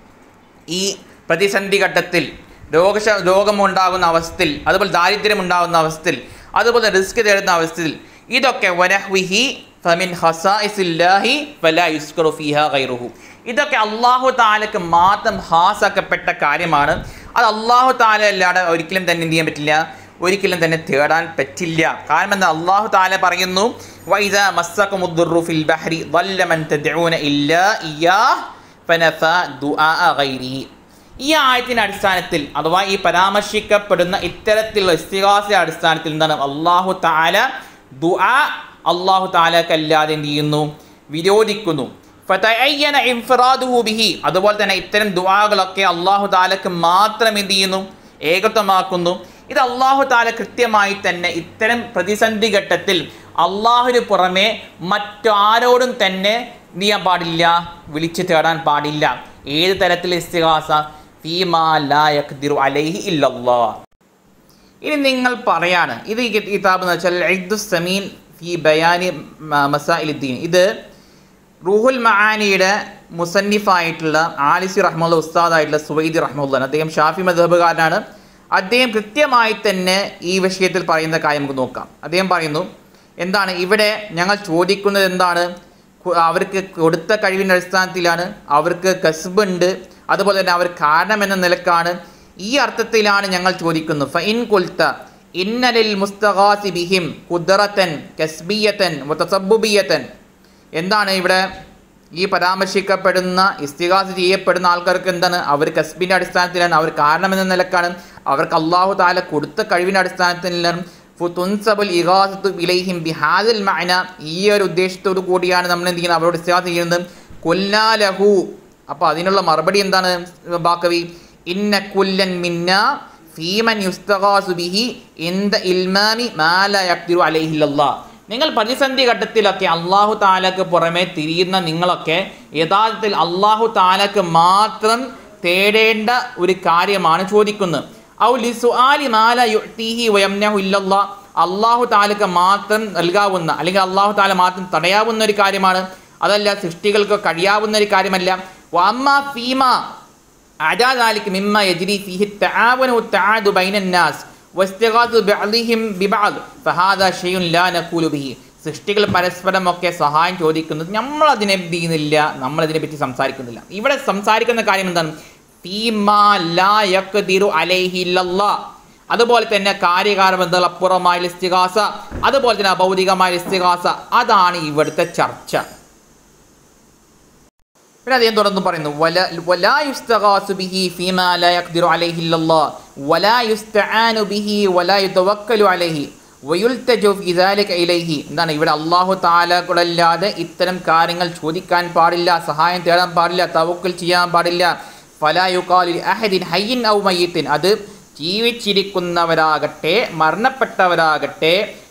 ഈ പ്രതിസന്ധി ഘട്ടത്തിൽ രോഗശ രോഗമുണ്ടാകുന്ന അവസ്ഥയിൽ അതുപോലെ ദാരിദ്ര്യം ഉണ്ടാകുന്ന അവസ്ഥയിൽ അതുപോലെ റിസ്ക് തേടുന്ന അവസ്ഥയിൽ ഇതൊക്കെ വനഹ്വിഹി ഫമിൻ ഹസാഇസില്ലാഹി ഫലാ യുസ്കറു ഫീഹാ ഗൈറുഹു ഇതൊക്കെ അള്ളാഹു താലക്ക് മാത്രം ഹാസാക്കപ്പെട്ട കാര്യമാണ് അത് അള്ളാഹു താല അല്ലാതെ ഒരിക്കലും തന്നെ എന്ത് ചെയ്യാൻ പറ്റില്ല ഒരിക്കലും തന്നെ തേടാൻ പറ്റില്ല കാരണം എന്താ അള്ളാഹു താല പറയുന്നു വൈദ മസ്സഖുമുദ്ദുറു ഫിൽ ബഹ്രി ضل من تدعون إلا إياه فنفى دعاء غيره ഈ ആയത്തിന്റെ അടിസ്ഥാനത്തിൽ അഥവാ ഈ പരാമർശിക്കപ്പെടുന്ന ഇത്തരത്തിലുള്ള ഇസ്തിഹാസ അടിസ്ഥാനത്തിൽ എന്താണ് അള്ളാഹു താല ദുആ അള്ളാഹു താലക്കല്ലാതെ എന്ത് ചെയ്യുന്നു വിരോധിക്കുന്നു ഫതഅയ്യന ഇൻഫിറാദുഹു ബിഹി അതുപോലെ തന്നെ ഇത്തരം ദുആകളൊക്കെ അള്ളാഹു താലക്ക് മാത്രം എന്ത് ചെയ്യുന്നു ഏകത്വമാക്കുന്നു ഇത് അള്ളാഹു താല കൃത്യമായി തന്നെ ഇത്തരം പ്രതിസന്ധി ഘട്ടത്തിൽ അള്ളാഹുവിന് പുറമെ മറ്റാരോടും തന്നെ എന്ത് ചെയ്യാൻ പാടില്ല വിളിച്ചു തേടാൻ പാടില്ല ഏത് തരത്തിൽ ഇസ്തിഹാസ ഫീമാ ലാ യഖ്ദിറു അലൈഹി ഇല്ലല്ലാ ഇനി നിങ്ങൾ പറയാണ് ഇത് ഈ കിതാബ് എന്ന് വെച്ചാൽ ഇദ്ദു സമീൻ ഫി ബയാനി മസാഇലുദ്ദീൻ ഇത് റൂഹുൽ മഹാനിയുടെ മുസന്നിഫായിട്ടുള്ള ആലിസി റഹ്മുള്ള ഉസ്താദായിട്ടുള്ള സുവൈദി റഹ്മുള്ള അദ്ദേഹം ഷാഫി മദഹബുകാരനാണ് അദ്ദേഹം കൃത്യമായി തന്നെ ഈ വിഷയത്തിൽ പറയുന്ന കാര്യം നമുക്ക് നോക്കാം അദ്ദേഹം പറയുന്നു എന്താണ് ഇവിടെ ഞങ്ങൾ ചോദിക്കുന്നത് എന്താണ് കു- അവർക്ക് കൊടുത്ത കഴിവിൻ്റെ അടിസ്ഥാനത്തിലാണ് അവർക്ക് കസ്ബുണ്ട് അതുപോലെ തന്നെ അവർ കാരണം എന്ന നിലക്കാണ് ഈ അർത്ഥത്തിലാണ് ഞങ്ങൾ ചോദിക്കുന്നത് ഫൈൻ കുൽത്ത ഇന്നലിൽ മുസ്തഖാസി ബിഹിം കുദ്റത്തൻ കസ്ബിയത്തൻ മുത്തസബുബിയത്തൻ എന്താണ് ഇവിടെ ഈ പരാമർശിക്കപ്പെടുന്ന ഇസ്തിഹാസ ചെയ്യപ്പെടുന്ന ആൾക്കാർക്ക് എന്താണ് അവർ കസ്ബിൻ്റെ അടിസ്ഥാനത്തിലാണ് അവർ കാരണമെന്ന നിലക്കാണ് അവർക്ക് അള്ളാഹു താല കൊടുത്ത കഴിവിൻ്റെ അടിസ്ഥാനത്തിലാണ് തുൻസബുൽ ഇഹാസത്തു ഇലൈഹിം ബിഹാദിൽ മഅന ഈ ഒരു ഉദ്ദേശത്തോടു കൂടിയാണ് നമ്മൾ എന്ത് ചെയ്യുന്നത് അവരോട് ഇസ്തിഹാസ ചെയ്യുന്നത് കൊല്ലാലഹു അപ്പോൾ അതിനുള്ള മറുപടി എന്താണ് ബാക്കവി ഇന്ന കുല്ലൻ മിന്ന ഫീമൻ യുസ്തഗാസു ബിഹി ഇന്ദ ഇൽമാമി മാല യഖ്ദിറു അലൈഹില്ലല്ലാഹ് നിങ്ങൾ പ്രതിസന്ധി ഘട്ടത്തിലൊക്കെ അള്ളാഹു താലക്ക് പുറമെ തിരിയുന്ന നിങ്ങളൊക്കെ യഥാർത്ഥത്തിൽ അള്ളാഹു താലക്ക് മാത്രം തേടേണ്ട ഒരു കാര്യമാണ് ചോദിക്കുന്നത് ഔ ലിസുആലി മാല യുഅ്തീഹി വയംനഹു ഇല്ലല്ലാഹ് അള്ളാഹു താലക്ക് മാത്രം നൽകാവുന്ന അല്ലെങ്കിൽ അള്ളാഹു താല മാത്രം തടയാവുന്ന ഒരു കാര്യമാണ് അതല്ല സൃഷ്ടികൾക്ക് കഴിയാവുന്ന ഒരു കാര്യമല്ല വഅമ്മ ഫീമ അജാ ذلك مما يجري فيه التعاون والتعاد بين الناس واستغاثة بعضهم ببعض فهذا شيء لا نقول به സൃഷ്ടികൾ പരസ്പരം ഒക്കെ സഹായം ചോദിക്കുന്നത് നമ്മൾ അതിനെ എന്ത് ചെയ്യുന്നില്ല നമ്മൾ ഇതിനെ പറ്റി സംസാരിക്കുന്നില്ല ഇവിടെ സംസാരിക്കുന്ന കാര്യം എന്താണ് ഫീമാ ലാ യഖ്ദിറു അലൈഹി ഇല്ലല്ലാ. അതുപോലെ തന്നെ കാര്യകാരബന്ധങ്ങൾ അപ്പുറമായ ഇസ്തിഹാസ അതുപോലെ തന്നെ അഭൗതികമായ ഇസ്തിഹാസ അതാണ് ഇവിടുത്തെ ചർച്ച പിന്നെ അദ്ദേഹം തുടർന്ന് പറയുന്നു വല വലാ യുസ്തഗാസു ബിഹി ഫീമാ ലാ യഖ്ദിറു അലൈഹി ഇല്ലല്ലാഹ് വലാ യുസ്തആനു ബിഹി വലാ യുതവക്കലു അലൈഹി വയുൽതജു ഫി ദാലിക ഇലൈഹി എന്താണ് ഇവിടെ അല്ലാഹു തആലകളല്ലാതെ ഇത്തരം കാര്യങ്ങൾ ചോദിക്കാൻ പാടില്ല സഹായം തേടാൻ പാടില്ല തവക്കുൽ ചെയ്യാൻ പാടില്ല ഫലാ യുഖാലു ലി അഹദിൻ ഹയ്യിൻ ഔ മയ്യിത്തിൻ അത് ജീവിച്ചിരിക്കുന്നവരാകട്ടെ മരണപ്പെട്ടവരാകട്ടെ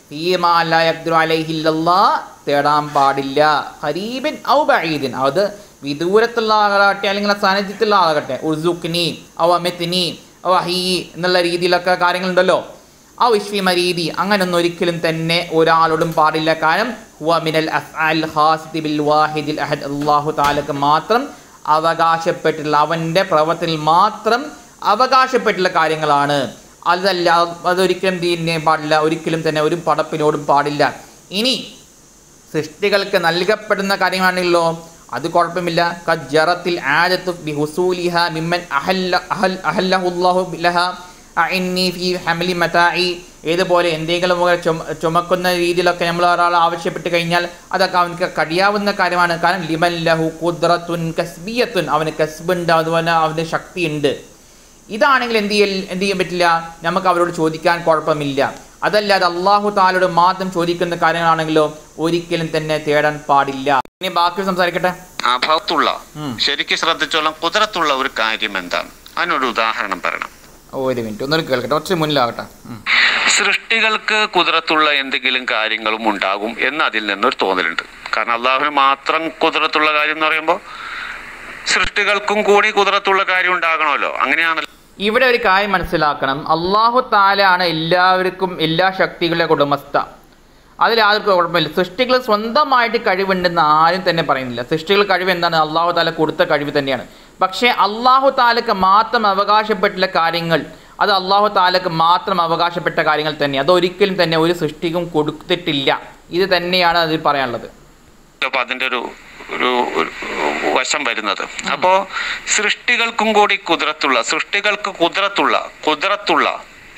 ഫീമാ ലാ യഖ്ദിറു അലൈഹി ഇല്ലല്ലാ തേടാൻ പാടില്ല ഖരീബിൻ ഔ ബഈദിൻ അത് വിദൂരത്തുള്ള ആളാകട്ടെ അല്ലെങ്കിൽ സാന്നിധ്യത്തുള്ള ആളാകട്ടെ ഉർസുഖ്നി ഔ അമിത്നി ഔ അഹീ എന്നുള്ള രീതിയിലൊക്കെ കാര്യങ്ങളുണ്ടല്ലോ ആ വിശ്വമ രീതി അങ്ങനൊന്നും ഒരിക്കലും തന്നെ ഒരാളോടും പാടില്ല കാരണം ഹുവ മിനൽ അഫ്ആൽ ഖാസിതി ബിൽ വാഹിദിൽ അഹദ് അല്ലാഹു തആലക്ക് മാത്രം അവകാശപ്പെട്ടിട്ടുള്ള അവൻ്റെ പ്രവർത്തനത്തിൽ മാത്രം അവകാശപ്പെട്ടുള്ള കാര്യങ്ങളാണ് അതല്ല അതൊരിക്കലും തീരെ പാടില്ല ഒരിക്കലും തന്നെ ഒരു പടപ്പിനോടും പാടില്ല ഇനി സൃഷ്ടികൾക്ക് നൽകപ്പെടുന്ന കാര്യങ്ങളാണല്ലോ അത് കുഴപ്പമില്ല കജ്ജറത്തിൽ ആദത്തു ബിഹുസൂലിഹ മിമ്മൻ അഹല്ല അഹൽ അഹല്ലഹുല്ലാഹു ലഹ അഇന്നി ഫീ ഹംലി മതാഇ ഏതുപോലെ എന്തെങ്കിലും ഒക്കെ ചുമ ചുമക്കുന്ന രീതിയിലൊക്കെ നമ്മൾ ഒരാൾ ആവശ്യപ്പെട്ട് കഴിഞ്ഞാൽ അതൊക്കെ അവനക്ക് കഴിയാവുന്ന കാര്യമാണ് കാരണം ലിമൻ ലഹു കുദ്റത്തുൻ കസ്ബിയത്തുൻ അവന് കസ്ബുണ്ട് അതുപോലെ അവന് ശക്തിയുണ്ട് ഇതാണെങ്കിൽ എന്ത് ചെയ്യൽ എന്ത് ചെയ്യാൻ പറ്റില്ല നമുക്ക് അവരോട് ചോദിക്കാൻ കുഴപ്പമില്ല അതല്ലാതെ അള്ളാഹു താലോട് മാത്രം ചോദിക്കുന്ന കാര്യങ്ങളാണെങ്കിലോ ഒരിക്കലും തന്നെ തേടാൻ പാടില്ല ഇനി ബാക്കി സംസാരിക്കട്ടെ അഭാവത്തുള്ള ഉം. ശരിക്കും ശ്രദ്ധിച്ചോളാം കുതിരത്തുള്ള ഒരു കാര്യം എന്താണ് അതിനൊരു ഉദാഹരണം പറയണം ഒരു മിനിറ്റ് ഒന്നൊരു കേൾക്കട്ടെ കുറച്ച് മുന്നിലാകട്ടെ ഉം. സൃഷ്ടികൾക്ക് കുതിരത്തുള്ള എന്തെങ്കിലും കാര്യങ്ങളും ഉണ്ടാകും എന്ന് അതിൽ നിന്നൊരു തോന്നലുണ്ട് കാരണം അള്ളാഹുവിന് മാത്രം കുതിരത്തുള്ള കാര്യം എന്ന് പറയുമ്പോൾ സൃഷ്ടികൾക്കും കൂടി കുതിരത്തുള്ള കാര്യം ഉണ്ടാകണമല്ലോ അങ്ങനെയാണല്ലോ ഇവിടെ ഒരു കാര്യം മനസ്സിലാക്കണം അള്ളാഹു താലാണ് എല്ലാവർക്കും എല്ലാ ശക്തികളുടെ ഉടമസ്ഥ അതിൽ ആർക്കും കുഴപ്പമില്ല സൃഷ്ടികൾ സ്വന്തമായിട്ട് കഴിവുണ്ടെന്ന് ആരും തന്നെ പറയുന്നില്ല സൃഷ്ടികൾ കഴിവ് എന്താണ് അള്ളാഹു താല കൊടുത്ത കഴിവ് തന്നെയാണ് പക്ഷേ അള്ളാഹു താലക്ക് മാത്രം അവകാശപ്പെട്ടുള്ള കാര്യങ്ങൾ അത് അള്ളാഹു താലക്ക് മാത്രം അവകാശപ്പെട്ട കാര്യങ്ങൾ തന്നെ അതൊരിക്കലും തന്നെ ഒരു സൃഷ്ടിക്കും കൊടുത്തിട്ടില്ല ഇത് തന്നെയാണ് അതിൽ പറയാനുള്ളത് അപ്പൊ അതിന്റെ ഒരു ഒരു ഒരു വശം വരുന്നത് അപ്പോ സൃഷ്ടികൾക്കും കൂടി കുതിരത്തുള്ള സൃഷ്ടികൾക്ക് കുതിരത്തുള്ള കുതിരത്തുള്ള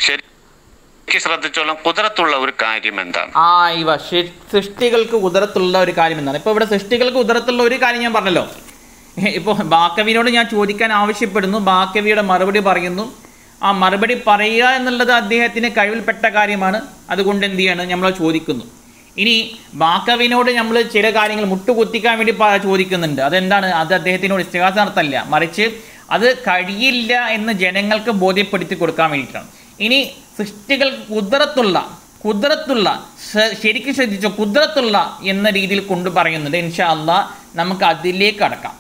ശരിക്കും ശ്രദ്ധിച്ചോളാം കുതിരത്തുള്ള ഒരു കാര്യം എന്താണ് ആ ഇവ ശി- സൃഷ്ടികൾക്ക് ഉദരത്തുള്ള ഒരു കാര്യം എന്താണ് ഇപ്പോൾ ഇവിടെ സൃഷ്ടികൾക്ക് ഉദരത്തുള്ള ഒരു കാര്യം ഞാൻ പറഞ്ഞല്ലോ ഇപ്പോൾ ബാക്കവിനോട് ഞാൻ ചോദിക്കാൻ ആവശ്യപ്പെടുന്നു ബാക്കവിയുടെ മറുപടി പറയുന്നു ആ മറുപടി പറയുക എന്നുള്ളത് അദ്ദേഹത്തിന് കഴിവിൽപ്പെട്ട കാര്യമാണ് അതുകൊണ്ട് എന്ത് ചെയ്യാണ് നമ്മൾ ചോദിക്കുന്നു ഇനി ബാക്കവിനോട് നമ്മൾ ചില കാര്യങ്ങൾ മുട്ടുകുത്തിക്കാൻ വേണ്ടി പ- ചോദിക്കുന്നുണ്ട് അതെന്താണ് അത് അദ്ദേഹത്തിനോട് ഇസ്തിഹാസ നടത്തല്ല മറിച്ച് അത് കഴിയില്ല എന്ന് ജനങ്ങൾക്ക് ബോധ്യപ്പെടുത്തി കൊടുക്കാൻ വേണ്ടിയിട്ടാണ് ഇനി സൃഷ്ടികൾ കുതിരത്തുള്ള കുതിരത്തുള്ള ശ- ശരിക്കും ശ്രദ്ധിച്ചോ കുതിരത്തുള്ള എന്ന രീതിയിൽ കൊണ്ട് പറയുന്നുണ്ട് ഇൻഷാ അള്ളാ നമുക്ക് അതിലേക്ക് അടക്കാം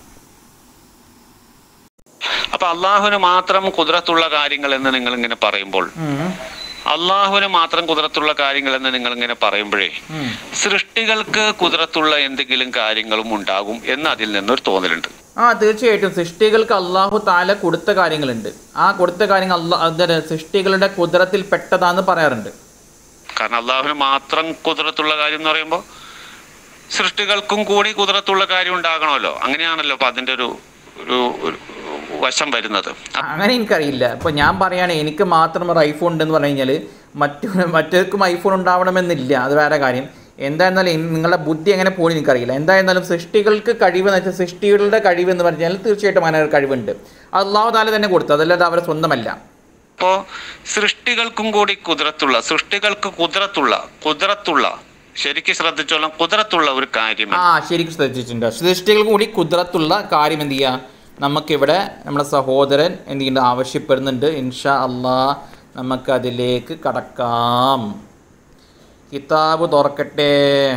അപ്പൊ അള്ളാഹുവിന് മാത്രം കുതിരത്തുള്ള കാര്യങ്ങൾ എന്ന് നിങ്ങൾ ഇങ്ങനെ പറയുമ്പോൾ അള്ളാഹുവിന് മാത്രം കുതിരത്തുള്ള കാര്യങ്ങൾ എന്ന് നിങ്ങൾ ഇങ്ങനെ പറയുമ്പോഴേ സൃഷ്ടികൾക്ക് കുതിരത്തുള്ള എന്തെങ്കിലും കാര്യങ്ങളും ഉണ്ടാകും എന്ന് അതിൽ നിന്നൊരു തോന്നലുണ്ട് ആ തീർച്ചയായിട്ടും സൃഷ്ടികൾക്ക് അള്ളാഹു താല കൊടുത്ത കാര്യങ്ങളുണ്ട് ആ കൊടുത്ത കാര്യങ്ങൾ അള്ളാഹ് എന്താണ് സൃഷ്ടികളുടെ കുതിരത്തിൽ പെട്ടതാന്ന് പറയാറുണ്ട് കാരണം അള്ളാഹുവിന് മാത്രം കുതിരത്തുള്ള കാര്യം എന്ന് പറയുമ്പോൾ സൃഷ്ടികൾക്കും കൂടി കുതിരത്തുള്ള കാര്യം ഉണ്ടാകണമല്ലോ അങ്ങനെയാണല്ലോ അപ്പൊ അതിന്റെ ഒരു ഒരു ഒരു വശം വരുന്നത് അങ്ങനെ എനിക്കറിയില്ല ഇപ്പോൾ ഞാൻ പറയുകയാണ് എനിക്ക് മാത്രം ഒരു ഐഫോൺ ഉണ്ടെന്ന് പറഞ്ഞു കഴിഞ്ഞാൽ മറ്റു മറ്റവർക്കും ഐഫോൺ ഉണ്ടാവണമെന്നില്ല അത് വേറെ കാര്യം എന്തായിരുന്നാലും ഇൻ- നിങ്ങളുടെ ബുദ്ധി എങ്ങനെ പോയി എനിക്കറിയില്ല എന്തായിരുന്നാലും സൃഷ്ടികൾക്ക് കഴിവ് എന്ന് വെച്ചാൽ സൃഷ്ടികളുടെ കഴിവ് എന്ന് പറഞ്ഞാൽ തീർച്ചയായിട്ടും അങ്ങനെ ഒരു കഴിവുണ്ട് അത് അള്ളാഹു താല തന്നെ കൊടുത്തു അതല്ലാതെ അവരെ സ്വന്തമല്ല അപ്പോ സൃഷ്ടികൾക്കും കൂടി കുതിരത്തുള്ള സൃഷ്ടികൾക്ക് കുതിരത്തുള്ള കുതിരത്തുള്ള ശരിക്കും ശ്രദ്ധിച്ചോളാം കുതിരത്തുള്ള ഒരു കാര്യം ആ ശരിക്കും ശ്രദ്ധിച്ചിട്ടുണ്ട് സൃഷ്ടികൾ കൂടി കുതിരത്തുള്ള കാര്യം എന്ത് ചെയ്യുക നമുക്കിവിടെ നമ്മുടെ സഹോദരൻ എന്ത് ചെയ്യുന്നുണ്ട് ആവശ്യപ്പെടുന്നുണ്ട് ഇൻഷാ അള്ളാ നമുക്ക് അതിലേക്ക് കടക്കാം കിതാബ് തുറക്കട്ടെ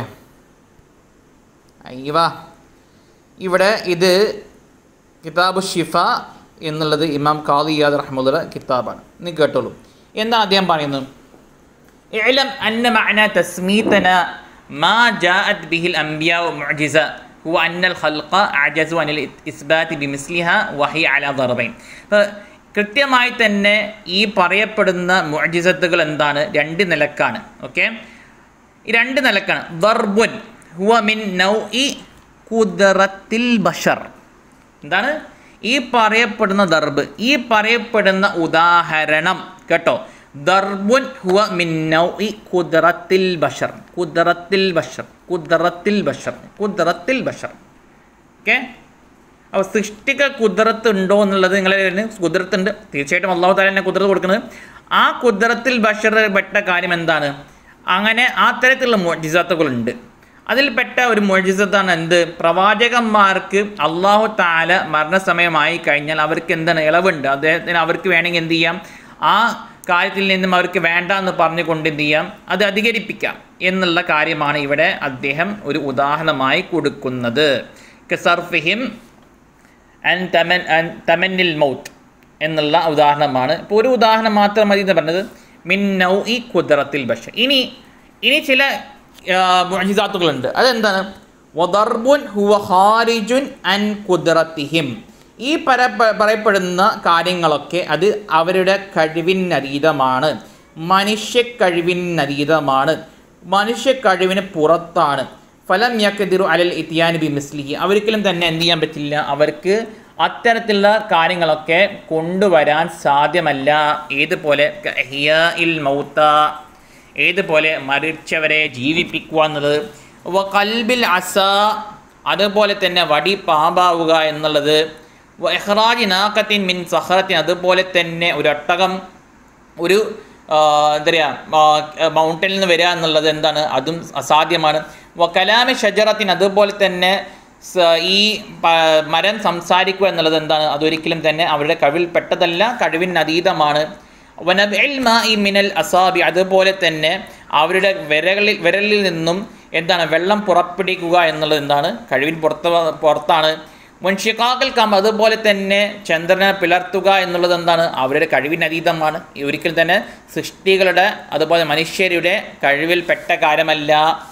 അയ്യവാ ഇവിടെ ഇത് കിതാബ് ഷിഫ എന്നുള്ളത് ഇമാം ഖാദിയാദ് റഹ്മുള്ള കിതാബാണ് നീ കേട്ടോളൂ എന്താ അദ്ദേഹം പറയുന്നത് اعلم أن معنى تسميتنا ما جاءت به الأنبياء معجزة هو أن الخلق أعجزوا عن الإثبات بمثلها وهي على ضربين അപ്പോൾ കൃത്യമായി തന്നെ ഈ പറയപ്പെടുന്ന മുഅജിസത്തുകൾ എന്താണ് രണ്ട് നിലക്കാണ് ഓക്കെ ഈ രണ്ട് നിലക്കാണ് ദർബുൻ ഹുവ മിൻ നൗ ഇ കുദറത്തിൽ ബഷർ എന്താണ് ഈ പറയപ്പെടുന്ന ദർബ് ഈ പറയപ്പെടുന്ന ഉദാഹരണം കേട്ടോ ദർബുൻ ഹുവ മിൻ നൗഇ കുദറത്തിൽ ബഷർ കുദറത്തിൽ ബഷർ കുദറത്തിൽ ബഷർ കുദറത്തിൽ ബഷർ ഓക്കെ അപ്പോൾ സൃഷ്ടിക്ക് കുതിരത്ത് ഉണ്ടോ എന്നുള്ളത് നിങ്ങളെ കുതിരത്തുണ്ട് തീർച്ചയായിട്ടും അള്ളാഹു താല തന്നെ കുതിരത്ത് കൊടുക്കുന്നത് ആ കുതിരത്തിൽ ബഷർ പെട്ട കാര്യം എന്താണ് അങ്ങനെ ആ തരത്തിലുള്ള മൊജിസത്തുകളുണ്ട് അതിൽപ്പെട്ട ഒരു മൊജിസത്താണ് എന്ത് പ്രവാചകന്മാർക്ക് അള്ളാഹു താല മരണസമയമായി കഴിഞ്ഞാൽ അവർക്ക് എന്താണ് ഇളവുണ്ട് അദ്ദേഹത്തിന് അവർക്ക് വേണമെങ്കിൽ എന്ത് ചെയ്യാം ആ കാര്യത്തിൽ നിന്നും അവർക്ക് വേണ്ട എന്ന് പറഞ്ഞുകൊണ്ട് എന്ത് ചെയ്യാം അത് അധികരിപ്പിക്കാം എന്നുള്ള കാര്യമാണ് ഇവിടെ അദ്ദേഹം ഒരു ഉദാഹരണമായി കൊടുക്കുന്നത് കസർഫിഹിം ആൻഡ് തമൻ ആൻഡ് തമന്നിൽ മൗത്ത് എന്നുള്ള ഉദാഹരണമാണ് ഇപ്പോൾ ഒരു ഉദാഹരണം മാത്രം മതി എന്ന് പറഞ്ഞത് മിൻ നൗ ഈ കുദറത്തിൽ ബഷ ഇനി ഇനി ചില മുജിതാത്തുകളുണ്ട് അതെന്താണ് വദർബുൻ ഹുവ ഹാരിജുൻ അൻ കുദറത്തിഹിം ഈ പര പ- പറയപ്പെടുന്ന കാര്യങ്ങളൊക്കെ അത് അവരുടെ കഴിവിനതീതമാണ് മനുഷ്യ കഴിവിനതീതമാണ് മനുഷ്യ കഴിവിന് പുറത്താണ് ഫലം യക്കതിറു അലൽ ഇത്തിയാൻ ബി മിസ്ലിഹി അവർക്കലും തന്നെ എന്ത് ചെയ്യാൻ പറ്റില്ല അവർക്ക് അത്തരത്തിലുള്ള കാര്യങ്ങളൊക്കെ കൊണ്ടുവരാൻ സാധ്യമല്ല ഏതുപോലെ ഇൽ മൗത്ത ഏതുപോലെ മരിച്ചവരെ ജീവിപ്പിക്കുക എന്നുള്ളത് വ കൽബിൽ അസ അതുപോലെ തന്നെ വടി പാമ്പാവുക എന്നുള്ളത് വ ഇഹ്റാജി നാക്കത്തിൻ മിൻ സഹറത്തിൻ അതുപോലെ തന്നെ ഒരു ഒട്ടകം ഒരു ആ, എന്താ പറയുക മൗണ്ടനിൽ നിന്ന് വരിക എന്നുള്ളത് എന്താണ് അതും അസാധ്യമാണ് വ കലാമി ഷജറത്തിന് അതുപോലെ തന്നെ സ- ഈ പ- മരം സംസാരിക്കുക എന്നുള്ളത് എന്താണ് അതൊരിക്കലും തന്നെ അവരുടെ കഴിവിൽപ്പെട്ടതല്ല കഴിവിന് അതീതമാണ് വനബിൽ മാഇ മിനൽ അസാബി അതുപോലെ തന്നെ അവരുടെ വിരകളിൽ വിരലിൽ നിന്നും എന്താണ് വെള്ളം പുറപ്പെടുവിക്കുക എന്നുള്ളത് എന്താണ് കഴിവിൻ പുറത്ത് പുറത്താണ് മുൻഷിക്കാക്കൽ കാം അതുപോലെ തന്നെ ചന്ദ്രനെ പിളർത്തുക എന്നുള്ളത് എന്താണ് അവരുടെ കഴിവിനതീതമാണ് ഈ ഒരിക്കലും തന്നെ സൃഷ്ടികളുടെ അതുപോലെ മനുഷ്യരുടെ കഴിവിൽപ്പെട്ട കാര്യമല്ല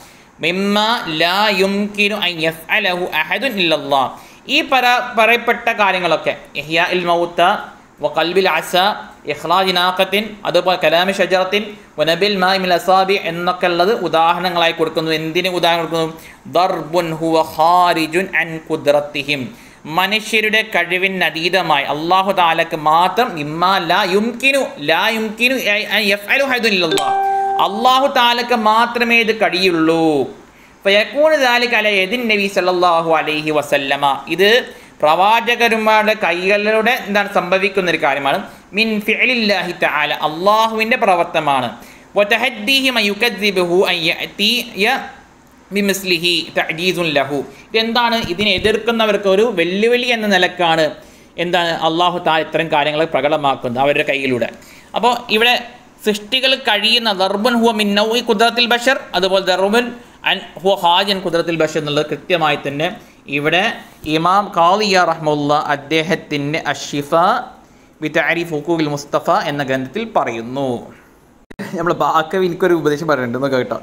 മിമ്മ ലാ യുംകിനു അൻ യഫ്അലഹു അഹദുൻ ഇല്ലല്ലാഹ് ഈ പര പറയപ്പെട്ട കാര്യങ്ങളൊക്കെ ഇഹ്യാ ഇൽ മൗത്ത വഖൽബിൽ അസ ഇഖ്ലാജി നാഖത്തിൻ അതുപോലെ കലാമി ഷജറത്തിൻ വനബിൽ മായിമിൽ അസാബി എന്നൊക്കെ ഉള്ളത് ഉദാഹരണങ്ങളായി കൊടുക്കുന്നു എന്തിന് ഉദാഹരണം കൊടുക്കുന്നു ദർബുൻ ഹുവ ഖാരിജുൻ അൻ കുദ്റത്തിഹിം മനുഷ്യരുടെ കഴിവിനതീതമായി അള്ളാഹു താലക്ക് മാത്രം ഇമ്മാ ലാ യുംകിനു ലാ യുംകിനു അൻ യഫ്അലു അഹദുൻ ഇല്ലല്ലാഹ് അള്ളാഹു താലക്ക് മാത്രമേ ഇത് കഴിയുള്ളൂ ഫയക്കൂണ് ദാലിക അല യദിൻ നബി സല്ലല്ലാഹു അലൈഹി വസല്ലമ ഇത് പ്രവാചകന്മാരുടെ കൈകളിലൂടെ എന്താണ് സംഭവിക്കുന്ന ഒരു കാര്യമാണ് മിൻ ഫിഅലില്ലാഹി തആല അള്ളാഹുവിൻ്റെ പ്രവർത്തനമാണ് വതഹദ്ദീഹി മൻ യുകദ്ദിബുഹു അൻ യഅതിയ ബിമിസ്ലിഹി തഅജീസുൻ ലഹു ഇതെന്താണ് ഇതിനെ എതിർക്കുന്നവർക്ക് ഒരു വെല്ലുവിളി എന്ന നിലക്കാണ് എന്താണ് അള്ളാഹു താ ഇത്തരം കാര്യങ്ങൾ പ്രകടമാക്കുന്നത് അവരുടെ കയ്യിലൂടെ അപ്പോൾ ഇവിടെ സൃഷ്ടികൾ കഴിയുന്ന ദർബൻ ഹുവ മിന്നൗ ഈ കുദ്രത്തിൽ ബഷർ അതുപോലെ ദർബൻ അൻ ഹുവ ഹാജൻ കുദ്രത്തിൽ ബഷർ എന്നുള്ളത് കൃത്യമായി തന്നെ ഇവിടെ ഇമാം കാളിയ റഹ്മുല്ല അദ്ദേഹത്തിൻ്റെ അഷിഫ വിതാരി ഫുക്കുൽ മുസ്തഫ എന്ന ഗ്രന്ഥത്തിൽ പറയുന്നു നമ്മൾ ബാക്കവി എനിക്കൊരു ഉപദേശം പറയുന്നുണ്ട് എന്നൊക്കെ കേട്ടോ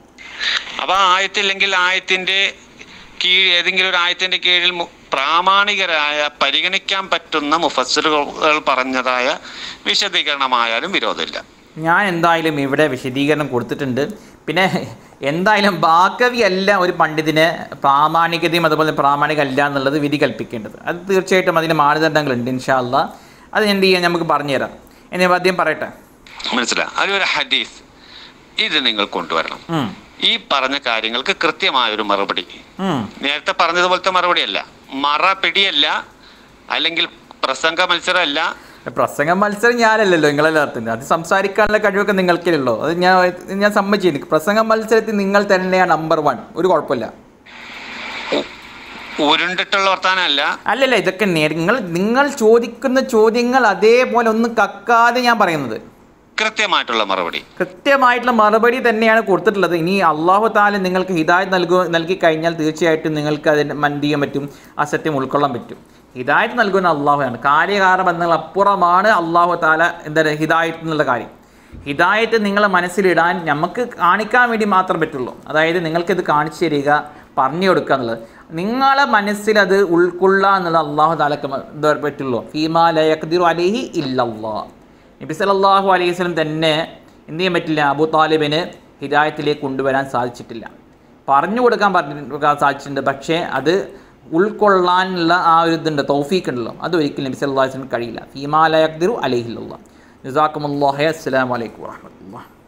അപ്പൊ ആയത്തില്ലെങ്കിൽ ആയത്തിന്റെ കീഴ് ഏതെങ്കിലും ഒരു ആയത്തിന്റെ കീഴിൽ മു- പ്രാമാണികരായ പരിഗണിക്കാൻ പറ്റുന്ന മുഫസ്സിറുകൾ പറഞ്ഞതായ വിശദീകരണമായാലും വിരോധമില്ല ഞാൻ എന്തായാലും ഇവിടെ വിശദീകരണം കൊടുത്തിട്ടുണ്ട് പിന്നെ എന്തായാലും ബാക്കവി അല്ല ഒരു പണ്ഡിതിന് പ്രാമാണികതയും അതുപോലെ പ്രാമാണിക അല്ല എന്നുള്ളത് വിധി കൽപ്പിക്കേണ്ടത് അത് തീർച്ചയായിട്ടും അതിന് മാനദണ്ഡങ്ങളുണ്ട് ഇൻഷാ അല്ലാ അത് എന്ത് ചെയ്യാൻ നമുക്ക് പറഞ്ഞുതരാം എന്നെ ആദ്യം പറയട്ടെ മനസ്സിലായി അതിലൊരു ഹദീസ് ഇത് നിങ്ങൾ കൊണ്ടുവരണം ഉം, ഈ പറഞ്ഞ കാര്യങ്ങൾക്ക് കൃത്യമായൊരു മറുപടി ഉം. നേരത്തെ പറഞ്ഞതുപോലത്തെ മറുപടിയല്ല മറപിടിയല്ല അല്ലെങ്കിൽ പ്രസംഗ മത്സരമല്ല പ്രസംഗ മത്സരം ഞാനല്ലല്ലോ നിങ്ങളെല്ലാത്തും അത് സംസാരിക്കാനുള്ള കഴിവൊക്കെ നിങ്ങൾക്കല്ലോ അത് ഞാൻ ഞാൻ സമ്മതിച്ചു പ്രസംഗ മത്സരത്തിൽ നിങ്ങൾ തന്നെയാണ് നമ്പർ വൺ ഒരു കുഴപ്പമില്ല ഉരുണ്ടിട്ടുള്ള വർത്താനമല്ല അല്ലല്ല ഇതൊക്കെ നേ- നിങ്ങൾ നിങ്ങൾ ചോദിക്കുന്ന ചോദ്യങ്ങൾ അതേപോലെ ഒന്നും കക്കാതെ ഞാൻ പറയുന്നത് കൃത്യമായിട്ടുള്ള മറുപടി കൃത്യമായിട്ടുള്ള മറുപടി തന്നെയാണ് കൊടുത്തിട്ടുള്ളത് ഇനി അള്ളാഹു താല നിങ്ങൾക്ക് ഹിദായത്ത് നൽകു നൽകി കഴിഞ്ഞാൽ തീർച്ചയായിട്ടും നിങ്ങൾക്ക് അതിന് മന്ത് ചെയ്യാൻ പറ്റും ആ സത്യം ഉൾക്കൊള്ളാൻ പറ്റും ഹിദായത്ത് നൽകുന്ന അള്ളാഹുയാണ് കാര്യകാര ബന്ധങ്ങൾ അപ്പുറമാണ് അള്ളാഹു താല എന്താണ് ഹിദായത്ത് എന്നുള്ള കാര്യം ഹിദായത്ത് നിങ്ങളെ മനസ്സിലിടാൻ നമുക്ക് കാണിക്കാൻ വേണ്ടി മാത്രം പറ്റുള്ളൂ അതായത് നിങ്ങൾക്കിത് കാണിച്ചു തരിക പറഞ്ഞു കൊടുക്കുക എന്നുള്ളത് നിങ്ങളെ മനസ്സിൽ അത് ഉൾക്കൊള്ളുക എന്നുള്ളത് അള്ളാഹു താലക്ക് മ- ഇത് പറ്റുള്ളൂ ഫീമാ ലയഖ്ദിറു അലൈഹി ഇല്ലല്ലാഹ് നബി സല്ലല്ലാഹു അലൈഹി വസല്ലം തന്നെ എന്ത് ചെയ്യാൻ പറ്റില്ല അബൂ താലിബിന് ഹിദായത്തിലേക്ക് കൊണ്ടുവരാൻ സാധിച്ചിട്ടില്ല പറഞ്ഞു കൊടുക്കാൻ പറഞ്ഞു സാധിച്ചിട്ടുണ്ട് പക്ഷേ അത് ഉൾക്കൊള്ളാനുള്ള ആ ഒരു ഇതുണ്ട് തൗഫീഖ് ഉണ്ടല്ലോ അത് ഒരിക്കലും നബി സല്ലല്ലാഹു അലൈഹി വസല്ലം കഴിയില്ല ഫീമാ ലയഖ്ദിറു അലൈഹി ഇല്ലല്ലാഹ് ജസാക്കുമുല്ലാഹി അസ്സലാമു അലൈക്കും വറഹ്മത്തുള്ളാഹി